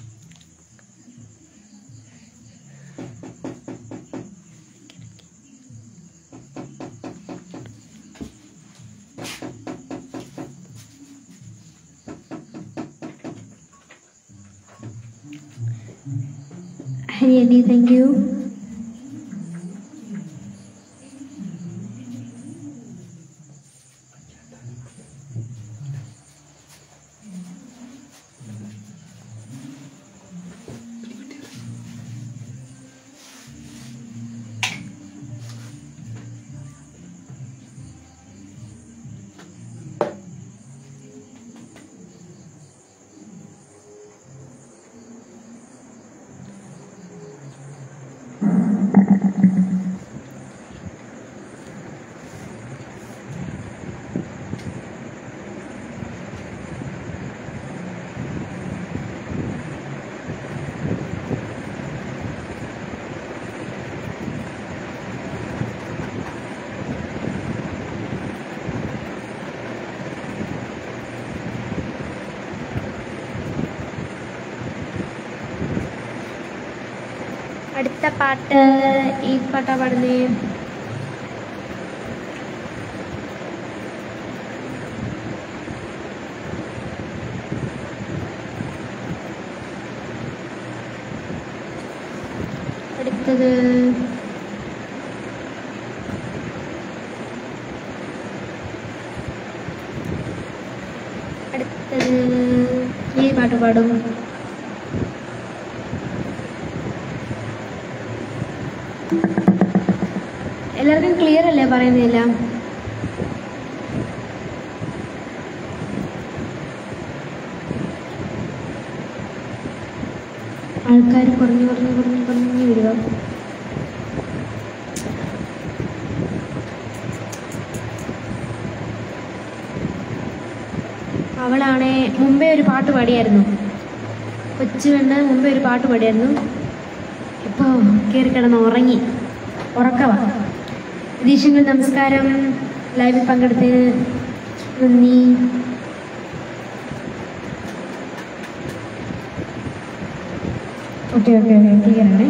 ഹരിയടി താങ്ക് യു അടുത്ത പാട്ട് ഈ പാട്ടാ പാടുന്നേ അടുത്തത് അടുത്തത് ഈ പാട്ട് പാടും എല്ലാവർക്കും ക്ലിയർ അല്ലേ പറയുന്നതെല്ലാം ആൾക്കാർ കുറഞ്ഞു കുറഞ്ഞു കുറഞ്ഞു കുറഞ്ഞു വരിക അവളാണെ മുമ്പേ ഒരു പാട്ട് പാടിയായിരുന്നു കൊച്ചു പെണ്ണ് മുമ്പേ ഒരു പാട്ട് പാടിയായിരുന്നു ഇപ്പോൾ കയറി കിടന്ന് ഉറങ്ങി ഉറക്കവാ പ്രതീക്ഷകൾ നമസ്കാരം ലൈവിൽ പങ്കെടുത്തതിന് നന്ദി ഓക്കെ ഓക്കെ ഓക്കെ ക്ലിയർ ആണേ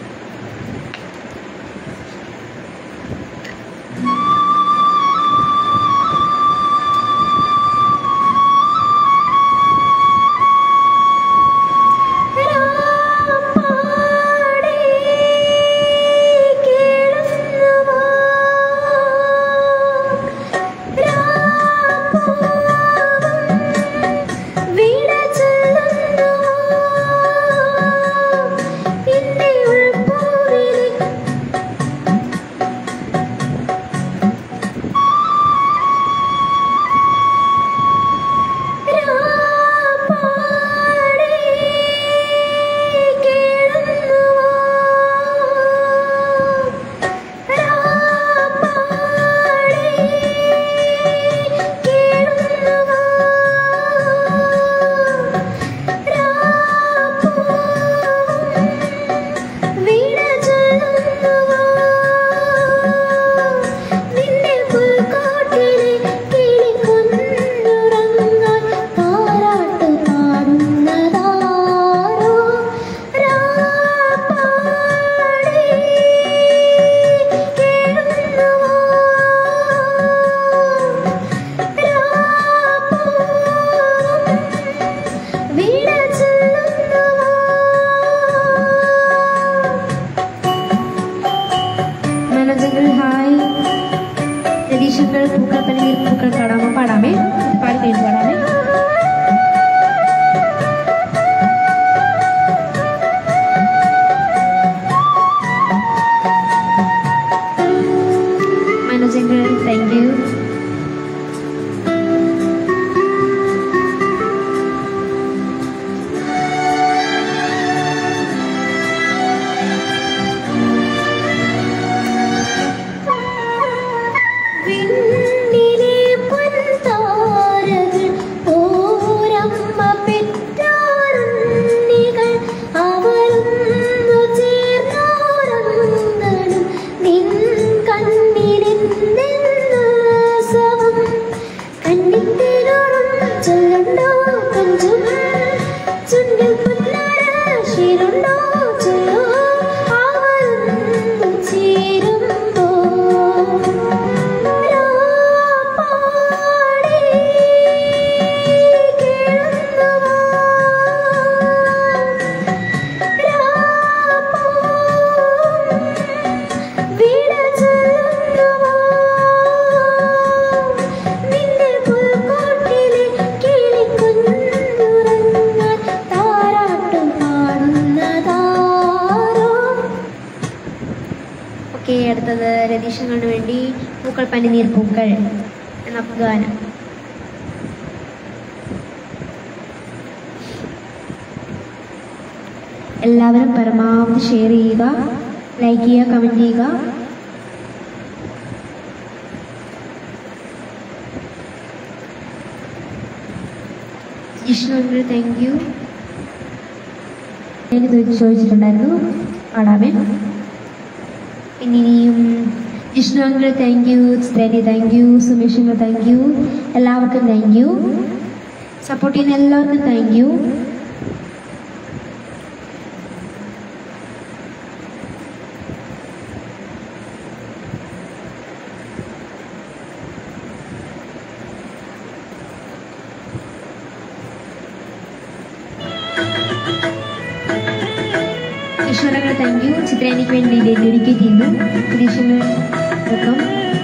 രാപ്പാടി കേളുന്നവാ രാപ്പാവം വിട ചൊല്ലുന്നവാ എന്റെ ഉള്ളിൽ കണ്ണീരുണ്ടോ ചൊല്ലൂ അവരും ചേരുമ്പോ രാപ്പാടി കേഴുന്നുവോ രാപ്പോ വിട ചൊല്ലുന്നുവോ നിന്റെ പുൽക്കൂട്ടിലെ കിളിക്കുഞ്ഞുറങ്ങാൻ താരാട്ടും പാടുന്നതാരോ ഓക്കെ അടുത്തത് രതീഷങ്ങൾക്ക് വേണ്ടി പൂക്കൾ പനിനീർ പൂക്കൾ എന്ന ഗാനം എല്ലാവരും പരമാവധി ഷെയർ ചെയ്യുക ലൈക്ക് ചെയ്യുക കമൻറ്റ് ചെയ്യുക ജിഷ്ണു താങ്ക് യു എനിക്ക് ചോദിച്ചിട്ടുണ്ടായിരുന്നു പാടാമേ പിന്നെ ഇനിയും ജിഷ്ണു അങ്കിൾ താങ്ക് യു ചിത്രേനി thank you Sumesh uncle thank you എല്ലാവർക്കും താങ്ക് യു സപ്പോർട്ട് ചെയ്യുന്ന എല്ലാവർക്കും താങ്ക് യു ഈശ്വരങ്ങൾ താങ്ക് യു ചിത്രേനിക്ക് വേണ്ടി ഡെഡിക്കേറ്റ് ചെയ്യുന്നു ഈശ്വരങ്ങൾക്കും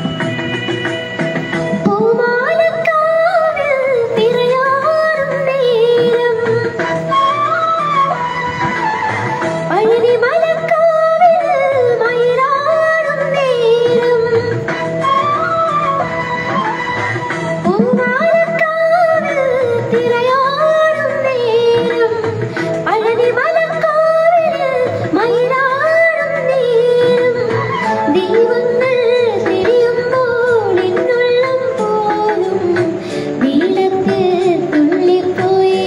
പൂമാലക്കാവിൽ തിരയാടും നേരം പഴനിമലക്കാവിൽ മയിലാടും നേരം പൂമാലക്കാവിൽ തിരയാടും നേരം പഴനിമലക്കാവിൽ മയിലാടും നേരം ദൈവങ്ങൾ തിരിയുമ്പോൾ എന്നുള്ളം പോലും നീളത്തിൽ തുള്ളിപ്പോയി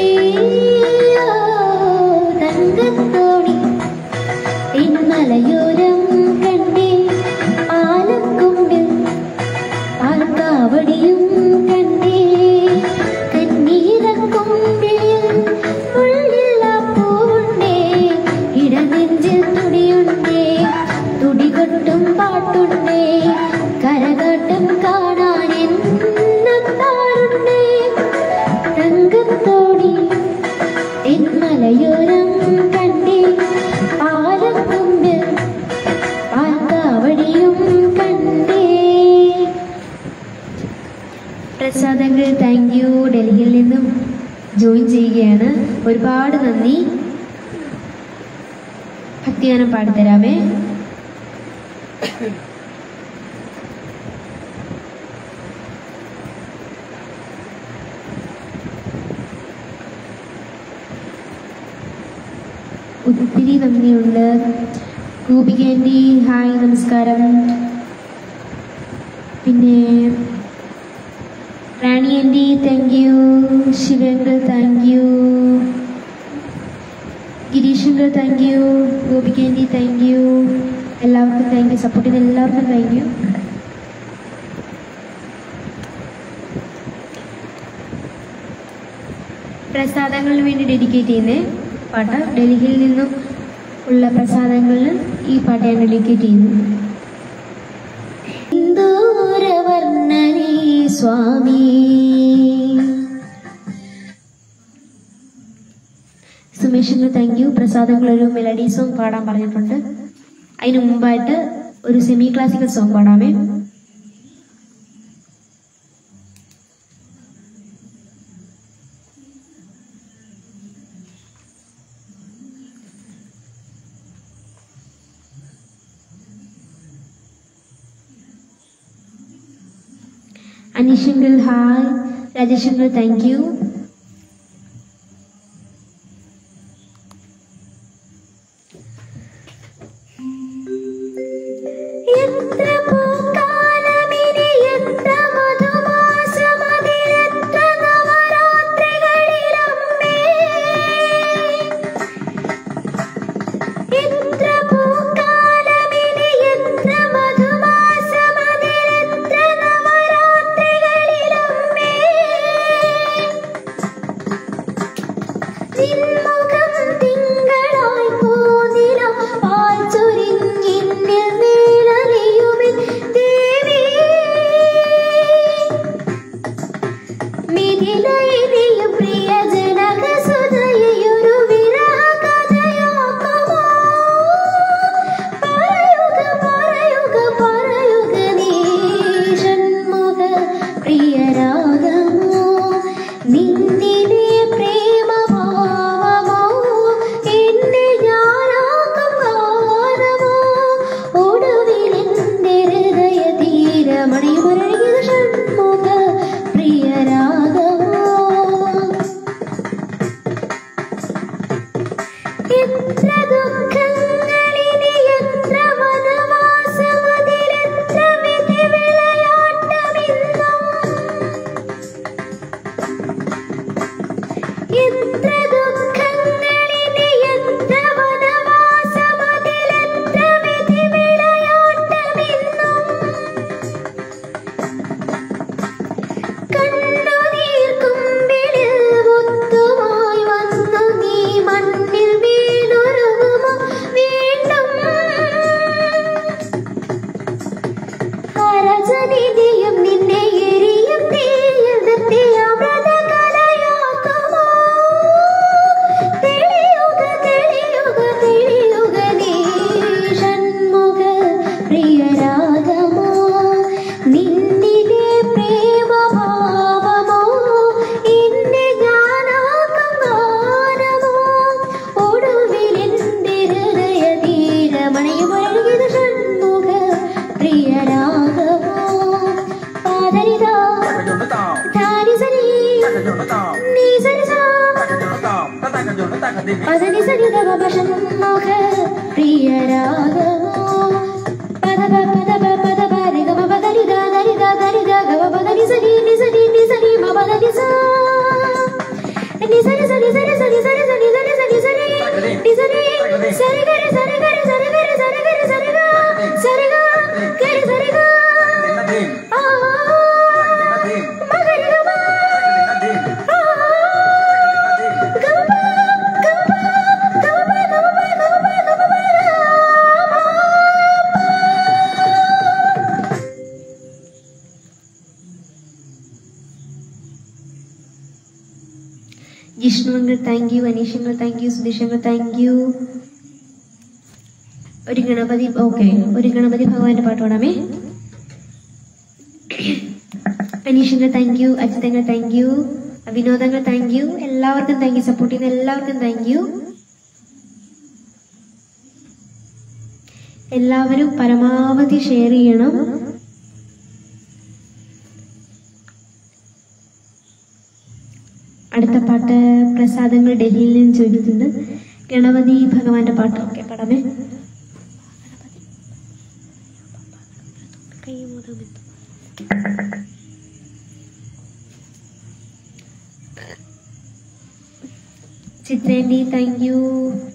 തങ്കത്തോടി തെന്മലയോരം കണ്ടേ പാലക്കുണ്ട് പാൽക്കാവടിയും കണ്ടേ കണ്ണീരക്കൊമ്പിൽ ഉള്ളില്ല പൂവുണ്ടേ ഇടനെഞ്ചിൽ തുടിയുണ്ടേ തുടികൊട്ടും പാട്ടുണ്ടേ കരകാട്ടം കാണാൻ എന്നത്താറുണ്ടേ തങ്കത്തോടി തെന്മലയോരം കണ്ടേ പാലക്കുണ്ട് പാൽക്കാവടിയും കണ്ടേ പ്രസാദങ്ങൾ താങ്ക് യു ഡൽഹിയിൽ നിന്നും ജോയിൻ ചെയ്യുകയാണ് ഒരുപാട് നന്ദി ഭക്തിഗാനം പാടിത്തരാമേ ഒത്തിരി നന്ദിയുണ്ട് ഗോപികേന്റി ഹായ് നമസ്കാരം പിന്നെ റാണി ആൻറ്റി താങ്ക് യു ശിവേങ്കർ താങ്ക് യു ഗിരീഷങ്കർ താങ്ക് യു ഗോപികേന്റി താങ്ക് യു എല്ലാവർക്കും താങ്ക് യു സപ്പോർട്ട് ചെയ്ത എല്ലാവർക്കും താങ്ക് യു പ്രസാദങ്ങൾക്ക് വേണ്ടി ഡെഡിക്കേറ്റ് ചെയ്യുന്ന പാട്ട് ഡൽഹിയിൽ നിന്നും ഉള്ള പ്രസാദങ്ങളിൽ ഈ പാട്ട് ഞാൻ ഡെഡിക്കേറ്റ് ചെയ്യുന്നു സിന്ദൂരവർണ്ണനേ സ്വാമി സുമേഷിന് താങ്ക് യു പ്രസാദങ്ങൾ ഒരു മെലഡി സോങ് പാടാൻ പറഞ്ഞിട്ടുണ്ട് അതിന് മുമ്പായിട്ട് ഒരു സെമി ക്ലാസിക്കൽ സോങ് പാടാമേ അനീഷങ്കിൾ ഹായ് രാജേഷങ്കിൾ താങ്ക് യു എത്ര പൂക്കാലമിനി എത്ര മധുമാസമതിലെത്ര നവരാത്രികളിലമ്മേ എത്ര പൂക്കാലമിനി എത്ര മധുമാസമതിലെത്ര നവരാത്രികളിലമ്മേ പദനി സരിത വശന്മുഖ പ്രിയരാഗമോ പദപ പദപ പദപ രിഗമ പദരിദ ദരിദ ദരിദ ഗവ പദനി സരി നി സരി നി സരി മ പദനി സാ നി സരി സരി സരി സരി സരി സരി സരി സരി സരി നി സരി സരി ഗരി സരി ഗരി സരി ഗരി സരി ഗരി സരി ഗ സരി ഗ ഗരി സരി ഗ ആ മഗരി ഗമ ആ ഗമ ഗമ ഗമ ഗമ ഗമ ഗമ ജിഷ്ണുങ്ങൾ താങ്ക് യു അനീഷങ്ങൾ താങ്ക് യു സുധീഷങ്ങൾ താങ്ക് യു ഒരു ഗണപതി ഓക്കെ ഒരു ഗണപതി ഭഗവാന്റെ പാട്ട് പാടാമേ അനീഷങ്ങൾ താങ്ക് യു അജിതങ്ങൾ താങ്ക് യു വിനോദങ്ങൾ താങ്ക് യു എല്ലാവർക്കും താങ്ക് യു സപ്പോർട്ട് ചെയ്യുന്ന എല്ലാവർക്കും താങ്ക് യു എല്ലാവരും പരമാവധി ഷെയർ ചെയ്യണം അടുത്ത പാട്ട് പ്രസാദങ്ങൾ ഡൽഹിയിൽ നിന്ന് ചോദിച്ചിട്ടുണ്ട് ഗണപതി ഭഗവാന്റെ പാട്ട് ഓക്കെ പാടാമേ ചിത്രേന്റി താങ്ക് യു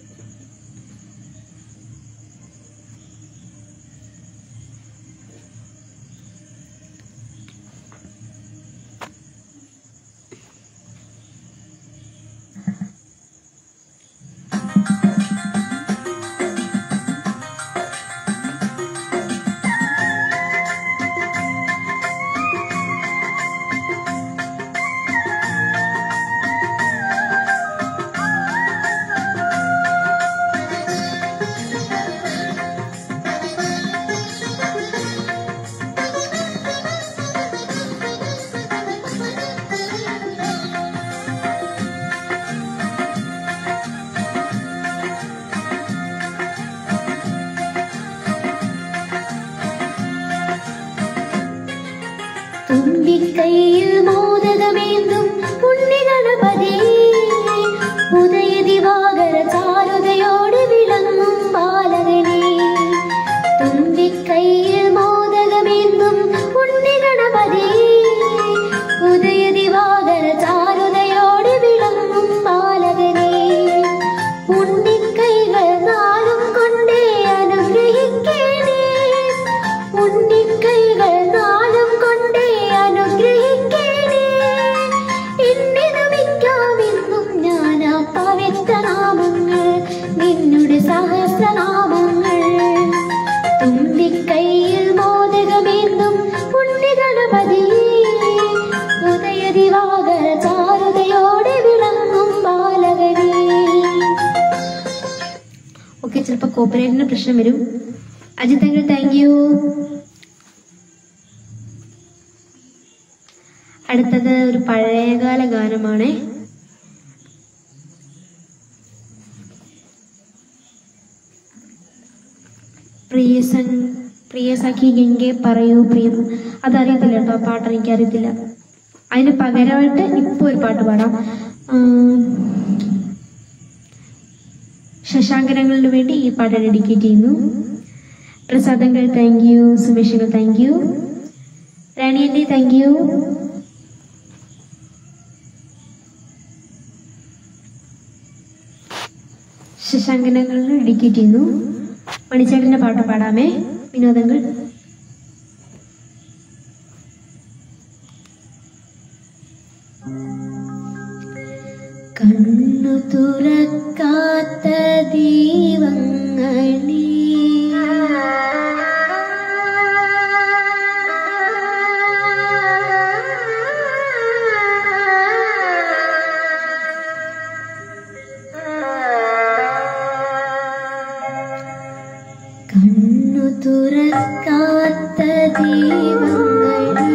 തുമ്പിക്കൈയിൽ മോദകമേന്തും പുണ്യഗണപതി ഉദയ ദിവാകര ചാരുതയോടെ വിളങ്ങും ബാലകനെ തുമ്പിക്കൈയിൽ മോദകമേന്തും പുണ്യഗണപതി ഉദയ ദിവാകര ചാരുതയോടെ വിളങ്ങും ബാലകനെ ഉണ്ണിക്കൈകൾ നാളും കൊണ്ടേ അനുഗ്രഹിക്കണേ ഉണ്ണിക്കൈകൾ നാളും കൊണ്ടേ അനുഗ്രഹിക്കണേ എന്നെ നമിക്കാമെന്നും ഞാൻ ആ പവിത്ര നാമങ്ങൾ നിന്നുടെ സഹസ്രനാമങ്ങൾ തുമ്പിക്കൈയിൽ മോദകമേന്തും പുണ്യഗണപതി ഉദയ ദിവാകര ചാരുതയോടെ വിളങ്ങും ബാലകനേ ഓക്കെ ചിലപ്പോൾ കോപ്പറേറ്റിന് പ്രശ്നം വരും അജിത് അങ്കിൾ താങ്ക് യു അടുത്തത് ഒരു പഴയകാല ഗാനമാണ് പ്രിയ സൻ പ്രിയ സഖി ഗംഗെ പറയൂ പ്രിയം അതറിയത്തില്ല കേട്ടോ ആ പാട്ട് എനിക്കറിയത്തില്ല അതിന് പകരമായിട്ട് ഇപ്പോൾ ഒരു പാട്ട് പാടാം ആം, ശശാങ്കരങ്ങൾക്ക് വേണ്ടി ഈ പാട്ട് ഡെഡിക്കേറ്റ് ചെയ്യുന്നു പ്രസാദങ്ങൾ താങ്ക് യു സുമേഷിന് thank you Rani aunty thank you ശശാങ്കനങ്ങൾ ഡെഡിക്കേറ്റ് ചെയ്യുന്നു മണിച്ചേട്ടന്റെ പാട്ട് പാടാമേ വിനോദങ്ങൾ കണ്ണു തുറക്കാത്ത ദീപങ്ങളേ കണ്ണു തുറക്കാത്ത ദീപങ്ങളേ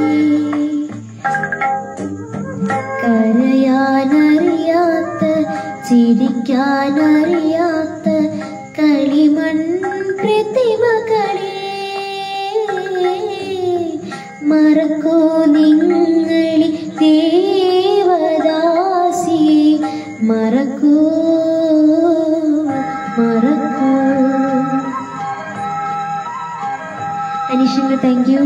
കരയാനറിയാത്ത ചിരിക്കാനറിയാത്ത കളിമൺ പ്രതിമകളെ മറക്കൂ നിങ്ങളി ദേവദാസി മറക്കൂ സുമിഷങ്ങൾ താങ്ക് യു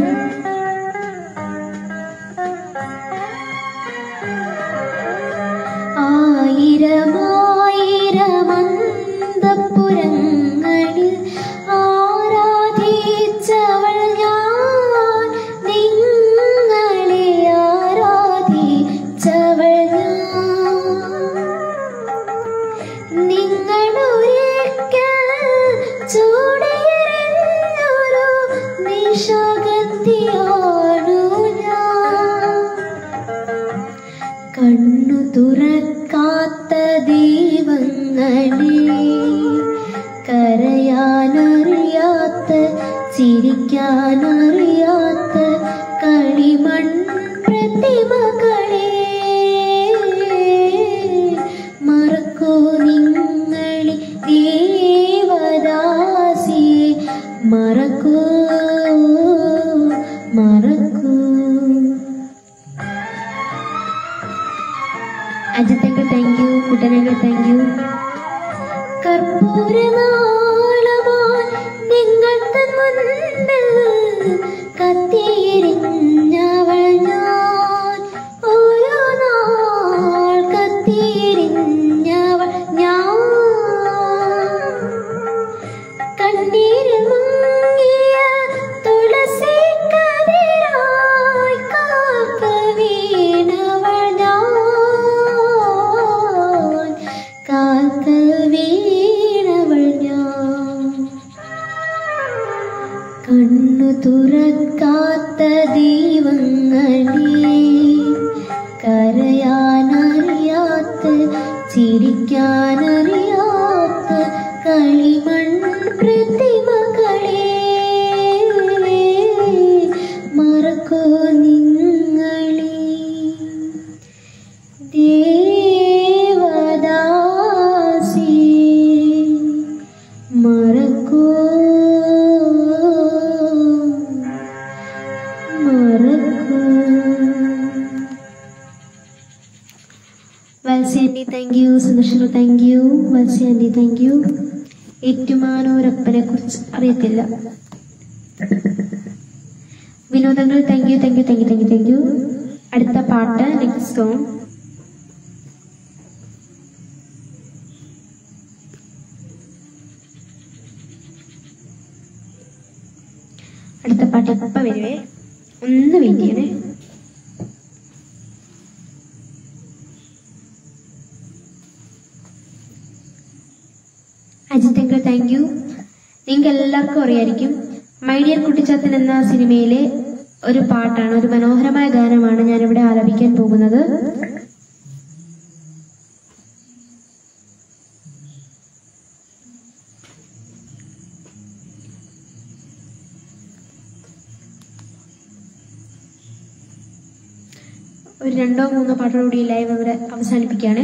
ആയിരമായിരമന്തപുരങ്ങളിൽ ആരാധിച്ചവൾ ഞാൻ നിങ്ങളെ ആരാധിച്ചവൾ ഞാൻ നിങ്ങളൊരിക്കൽ ചൂടേറിയൊരു നിശാഗന്ധിയാണു ഞാൻ കണ്ണു തുറക്കാത്ത ദൈവങ്ങളെ കരയാനറിയാത്ത ചിരിക്കാനറിയാത്ത കളിമൺ പ്രതിമകളെ മറക്കൂ നിങ്ങളി ദേവദാസിയെ മറക്കൂ മറക്കൂ അജിത്തങ്കൾ താങ്ക് യു കുട്ടനങ്ങൾ താങ്ക് യു കർപ്പൂരനാളമായി നിങ്ങൾ തൻ മുൻപിൽ കത്തിയെരിഞ്ഞവൾ ഞാൻ ഓരോ നാൾ കത്തിയെരിഞ്ഞവൾ ഞാൻ കണ്ണീരിൽ മുങ്ങിയ തുളസി കതിരായി കാക്ക വീണവൾ ഞാൻ കാക്ക വീണവൾ ഞാൻ കണ്ണു തുറക്കാത്ത ദൈവങ്ങളെ കരയാനറിയാത്ത ചിരിക്കാനറിയാത്ത കളിമൺ പ്രതിമകളെ മറക്കോ നിങ്ങളെ ദേവദാസി മറക്കോ മറക്കോ വത്സി ആൻറ്റി താങ്ക് യു സുമിഷങ്ങൾ thank you Valsi aunty thank you ഏറ്റുമാനൂരപ്പനെ കുറിച്ച് അറിയത്തില്ല വിനോദങ്ങൾ thank you thank you thank you thank you thank you അടുത്ത പാട്ട് നെക്സ്റ്റ് സോങ് അടുത്ത പാട്ട് ഇപ്പം വരുവേ ഒന്ന് വെയിറ്റ് ചെയ്യണേ അജിത് അങ്കിൾ താങ്ക് യു നിങ്ങൾക്ക് എല്ലാവർക്കും അറിയായിരിക്കും മൈ ഡിയർ കുട്ടിച്ചാത്തൻ എന്ന സിനിമയിലെ ഒരു പാട്ടാണ് ഒരു മനോഹരമായ ഗാനമാണ് ഞാനിവിടെ ആലപിക്കാൻ പോകുന്നത് ഒരു രണ്ടോ മൂന്നോ പാട്ടോടുകൂടി ലൈവ് ഇവിടെ അവസാനിപ്പിക്കുകയാണ്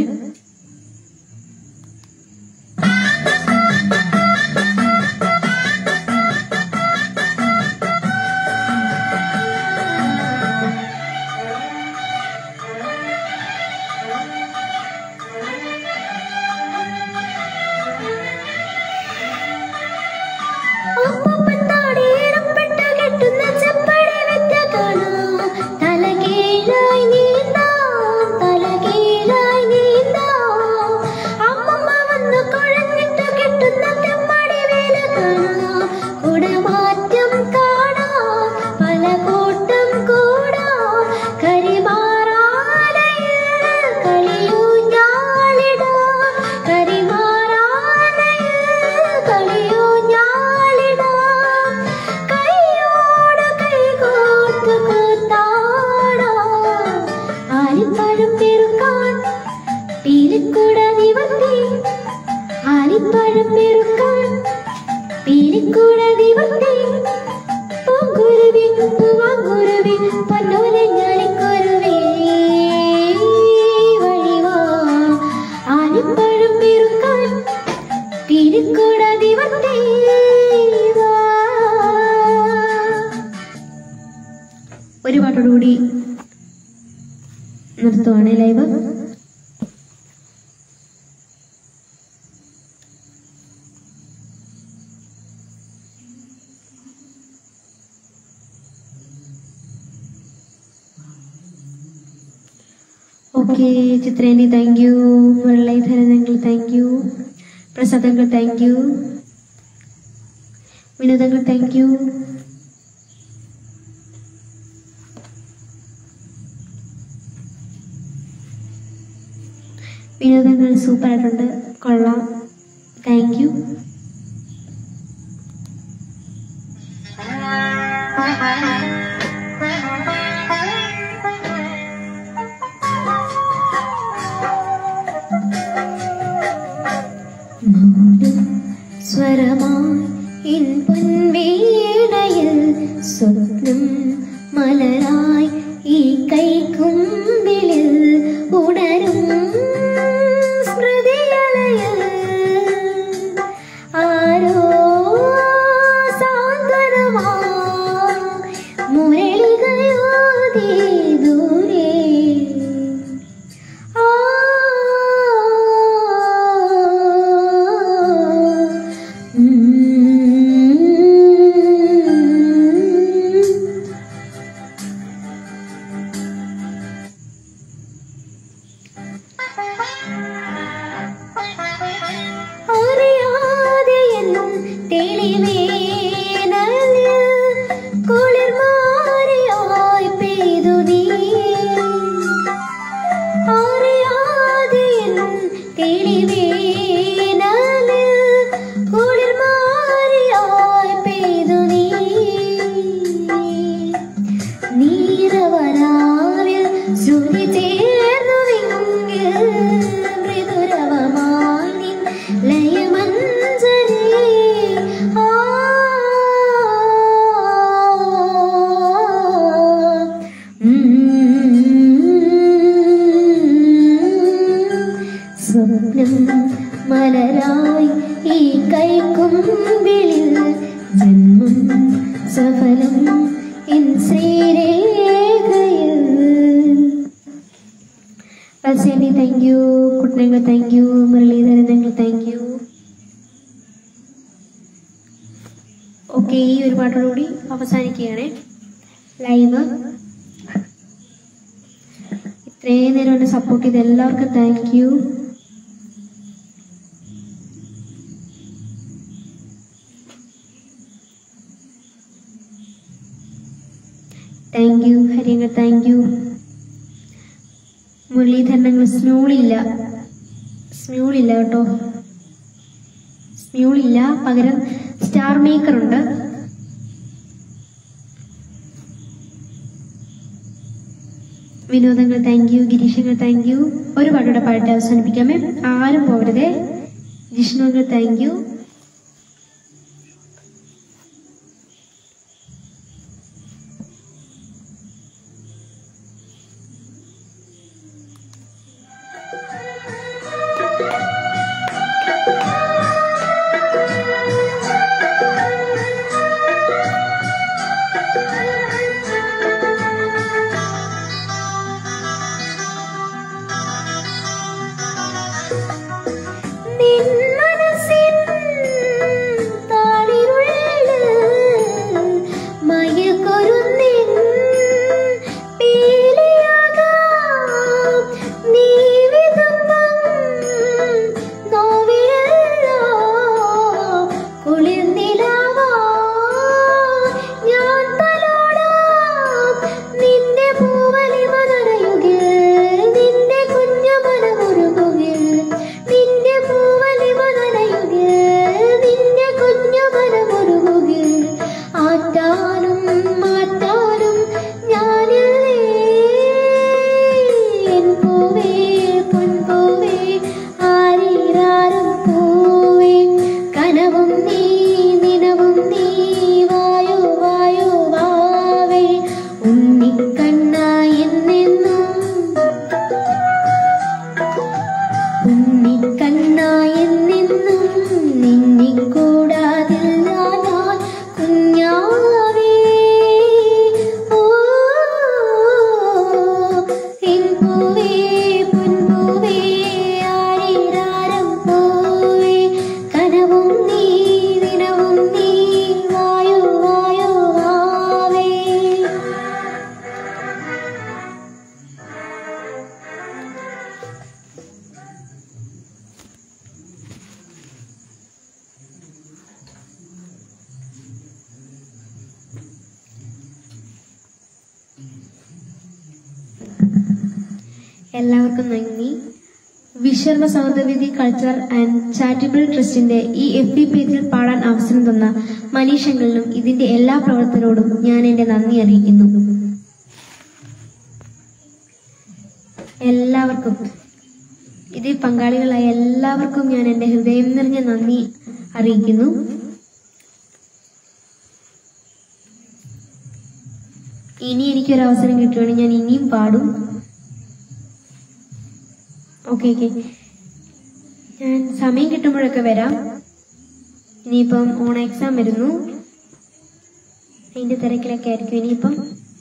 അപ്പൂപ്പൻ താടിയിറപ്പെട്ടു കെട്ടുന്ന ചെപ്പടി വിദ്യ കാണാം. തലകീഴായി നീന്താം, തലകീഴായി നീന്താം. അമ്മമ്മ വന്ന് കുഴഞ്ഞിട്ട് കെട്ടുന്ന തെമ്മടി വേല കാണാം. കുടമാറ്റം കാണാം, പല കൂട്ടം കൂടാം. കരിമാറാലയിൽ കളിയൂഞ്ഞാലിടാം. കരിമാറാലയിൽ കളിയൂഞ്ഞാലിടാം. കൈയോട് കൈകോർത്ത് കൂത്താടാം. ആലിപ്പഴം പെറുക്കാൻ പീലിക്കുട നിവർത്തി ആലിപ്പഴം പെറുക്കാൻ പീലിക്കുട നിവർത്തി പൂങ്കുരുവി പൂവാങ്കുരുവി പൊന്നോലഞ്ഞാലിക്കുരുവി വഴിവാ ആലിപ്പഴം പെറുക്കാൻ പീലിക്കുട നിവർത്തി വാ ഒരു പാട്ടോടുകൂടി നിർത്തുവാണ് ലൈവ് ഓക്കെ ചിത്രേനി താങ്ക് യു മുരളീധരനങ്ങൾ താങ്ക് യു പ്രസാദങ്ങൾ താങ്ക് യു വിനോദങ്ങൾ താങ്ക് യു വിനോദങ്ങൾ സൂപ്പർ ആയിട്ടുണ്ട് കൊള്ളാം താങ്ക് യു മൗനം സ്വരമായി ഇൻ പൊൻവേണയിൽ സ്വപ്നം മലരായി ഈ കൈക്കുമ്പിളിൽ ഉണരും സ്മൃതിയലയിൽ ആരോ സാന്ത്വനമാ മുരളികയോതി ദൂരെ ആ അറിയാതെ എന്നും തെളിവേനലിൽ കുളിർമാരിയായി പെയ്തു നീ അറിയാതെ എന്നും തെളിവേനലിൽ കുളിർമാരിയായി പെയ്തു നീ നീരവരാവിൽ ശ്രുതി ചേർന്നുവെങ്കിൽ മൃദുരവമായി നിൻ ലയമഞ്ജരി ആ സ്വപ്നം മലരായി ഈ കൈക്കുമ്പിളിൽ ജന്മം സഫലം ഇൻ ശ്രീരേഖയിൽ വത്സേനി താങ്ക് യു കുട്ടനങ്ങൾ താങ്ക് യു മുരളീധരൻ ഞങ്ങൾ താങ്ക് യു ഓക്കെ ഈ ഒരു പാട്ടോടുകൂടി അവസാനിക്കുകയാണ് ലൈവ് ഇത്രയും നേരം എന്നെ സപ്പോർട്ട് ചെയ്ത എല്ലാവർക്കും താങ്ക് യു താങ്ക് യു ഹരിയങ്ങൾ താങ്ക് യു മുരളീധരണങ്ങൾ സ്മ്യൂളില്ല സ്മ്യൂളില്ല കേട്ടോ സ്മ്യൂളില്ല പകരം സ്റ്റാർ മേക്കർ ഉണ്ട് വിനോദങ്ങൾ താങ്ക് യു ഗിരീഷങ്ങൾ താങ്ക് യു ഒരു പാട്ടോടെ പാട്ട് അവസാനിപ്പിക്കാമേ ആരും പോകരുതേ ജിഷ്ണുങ്ങൾ താങ്ക് യു നിൻ മനസ്സിൻ താളിരുള്ളിൽ മയക്കൊരുന്നിൻ പീലിയാകാം നീ വിതുമ്പം നോവിയെല്ലാം കുളിർനിലാവാ ഞാൻ തലോടാം നിന്റെ പൂവലിമ നനയുകിൽ നിന്റെ കുഞ്ഞു മനമുരുകുകിൽ നിന്റെ പൂവലിമ നനയുകിൽ നിന്റെ കുഞ്ഞു മനമുരുകുകിൽ ആറ്റാനും മാറ്റാനും ഞാനില്ലേ എൻ പൂവേ പൊൻപൂവേ ആരീരാരും പൂവേ കനവും നീ നിന എല്ലാവർക്കും നന്ദി വിശ്വർമ്മ സൗന്ദര്യവേദി കൾച്ചർ ആൻഡ് ചാരിറ്റബിൾ ട്രസ്റ്റിന്റെ ഈ എഫ് ബി പേജിൽ പാടാൻ അവസരം തന്ന മനീഷങ്ങളിലും ഇതിന്റെ എല്ലാ പ്രവർത്തനരോടും ഞാൻ എന്റെ നന്ദി അറിയിക്കുന്നു എല്ലാവർക്കും ഇതിൽ പങ്കാളികളായ എല്ലാവർക്കും ഞാൻ എന്റെ ഹൃദയം നിറഞ്ഞ നന്ദി അറിയിക്കുന്നു ഇനി എനിക്കൊരു അവസരം കിട്ടുവാണെങ്കിൽ ഞാൻ ഇനിയും പാടും ഓക്കെ ഓക്കെ ഞാൻ സമയം കിട്ടുമ്പോഴൊക്കെ വരാം ഇനിയിപ്പം ഓൺ എക്സാം വരുന്നു അതിന്റെ തിരക്കിലൊക്കെ ആയിരിക്കും ഇനിയിപ്പം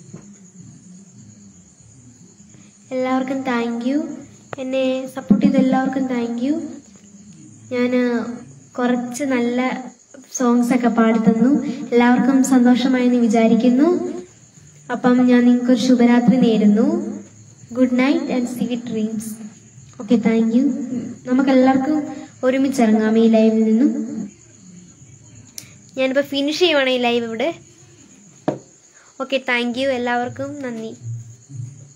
എല്ലാവർക്കും താങ്ക് യു എന്നെ സപ്പോർട്ട് ചെയ്ത എല്ലാവർക്കും താങ്ക് യു ഞാൻ കുറച്ച് നല്ല സോങ്സ് ഒക്കെ പാടിത്തന്നു എല്ലാവർക്കും സന്തോഷമായെന്ന് വിചാരിക്കുന്നു അപ്പം ഞാൻ നിങ്ങൾക്കൊരു ശുഭരാത്രി നേരുന്നു good night and sweet dreams okay thank you നമുക്ക് എല്ലാവർക്കും ഒരുമിച്ച് ഇറങ്ങാം ഈ ലൈവിൽ നിന്നും ഞാനിപ്പോൾ ഫിനിഷ് ചെയ്യുവാണ് ഈ ലൈവ് ഇവിടെ ഓക്കെ താങ്ക് യു എല്ലാവർക്കും നന്ദി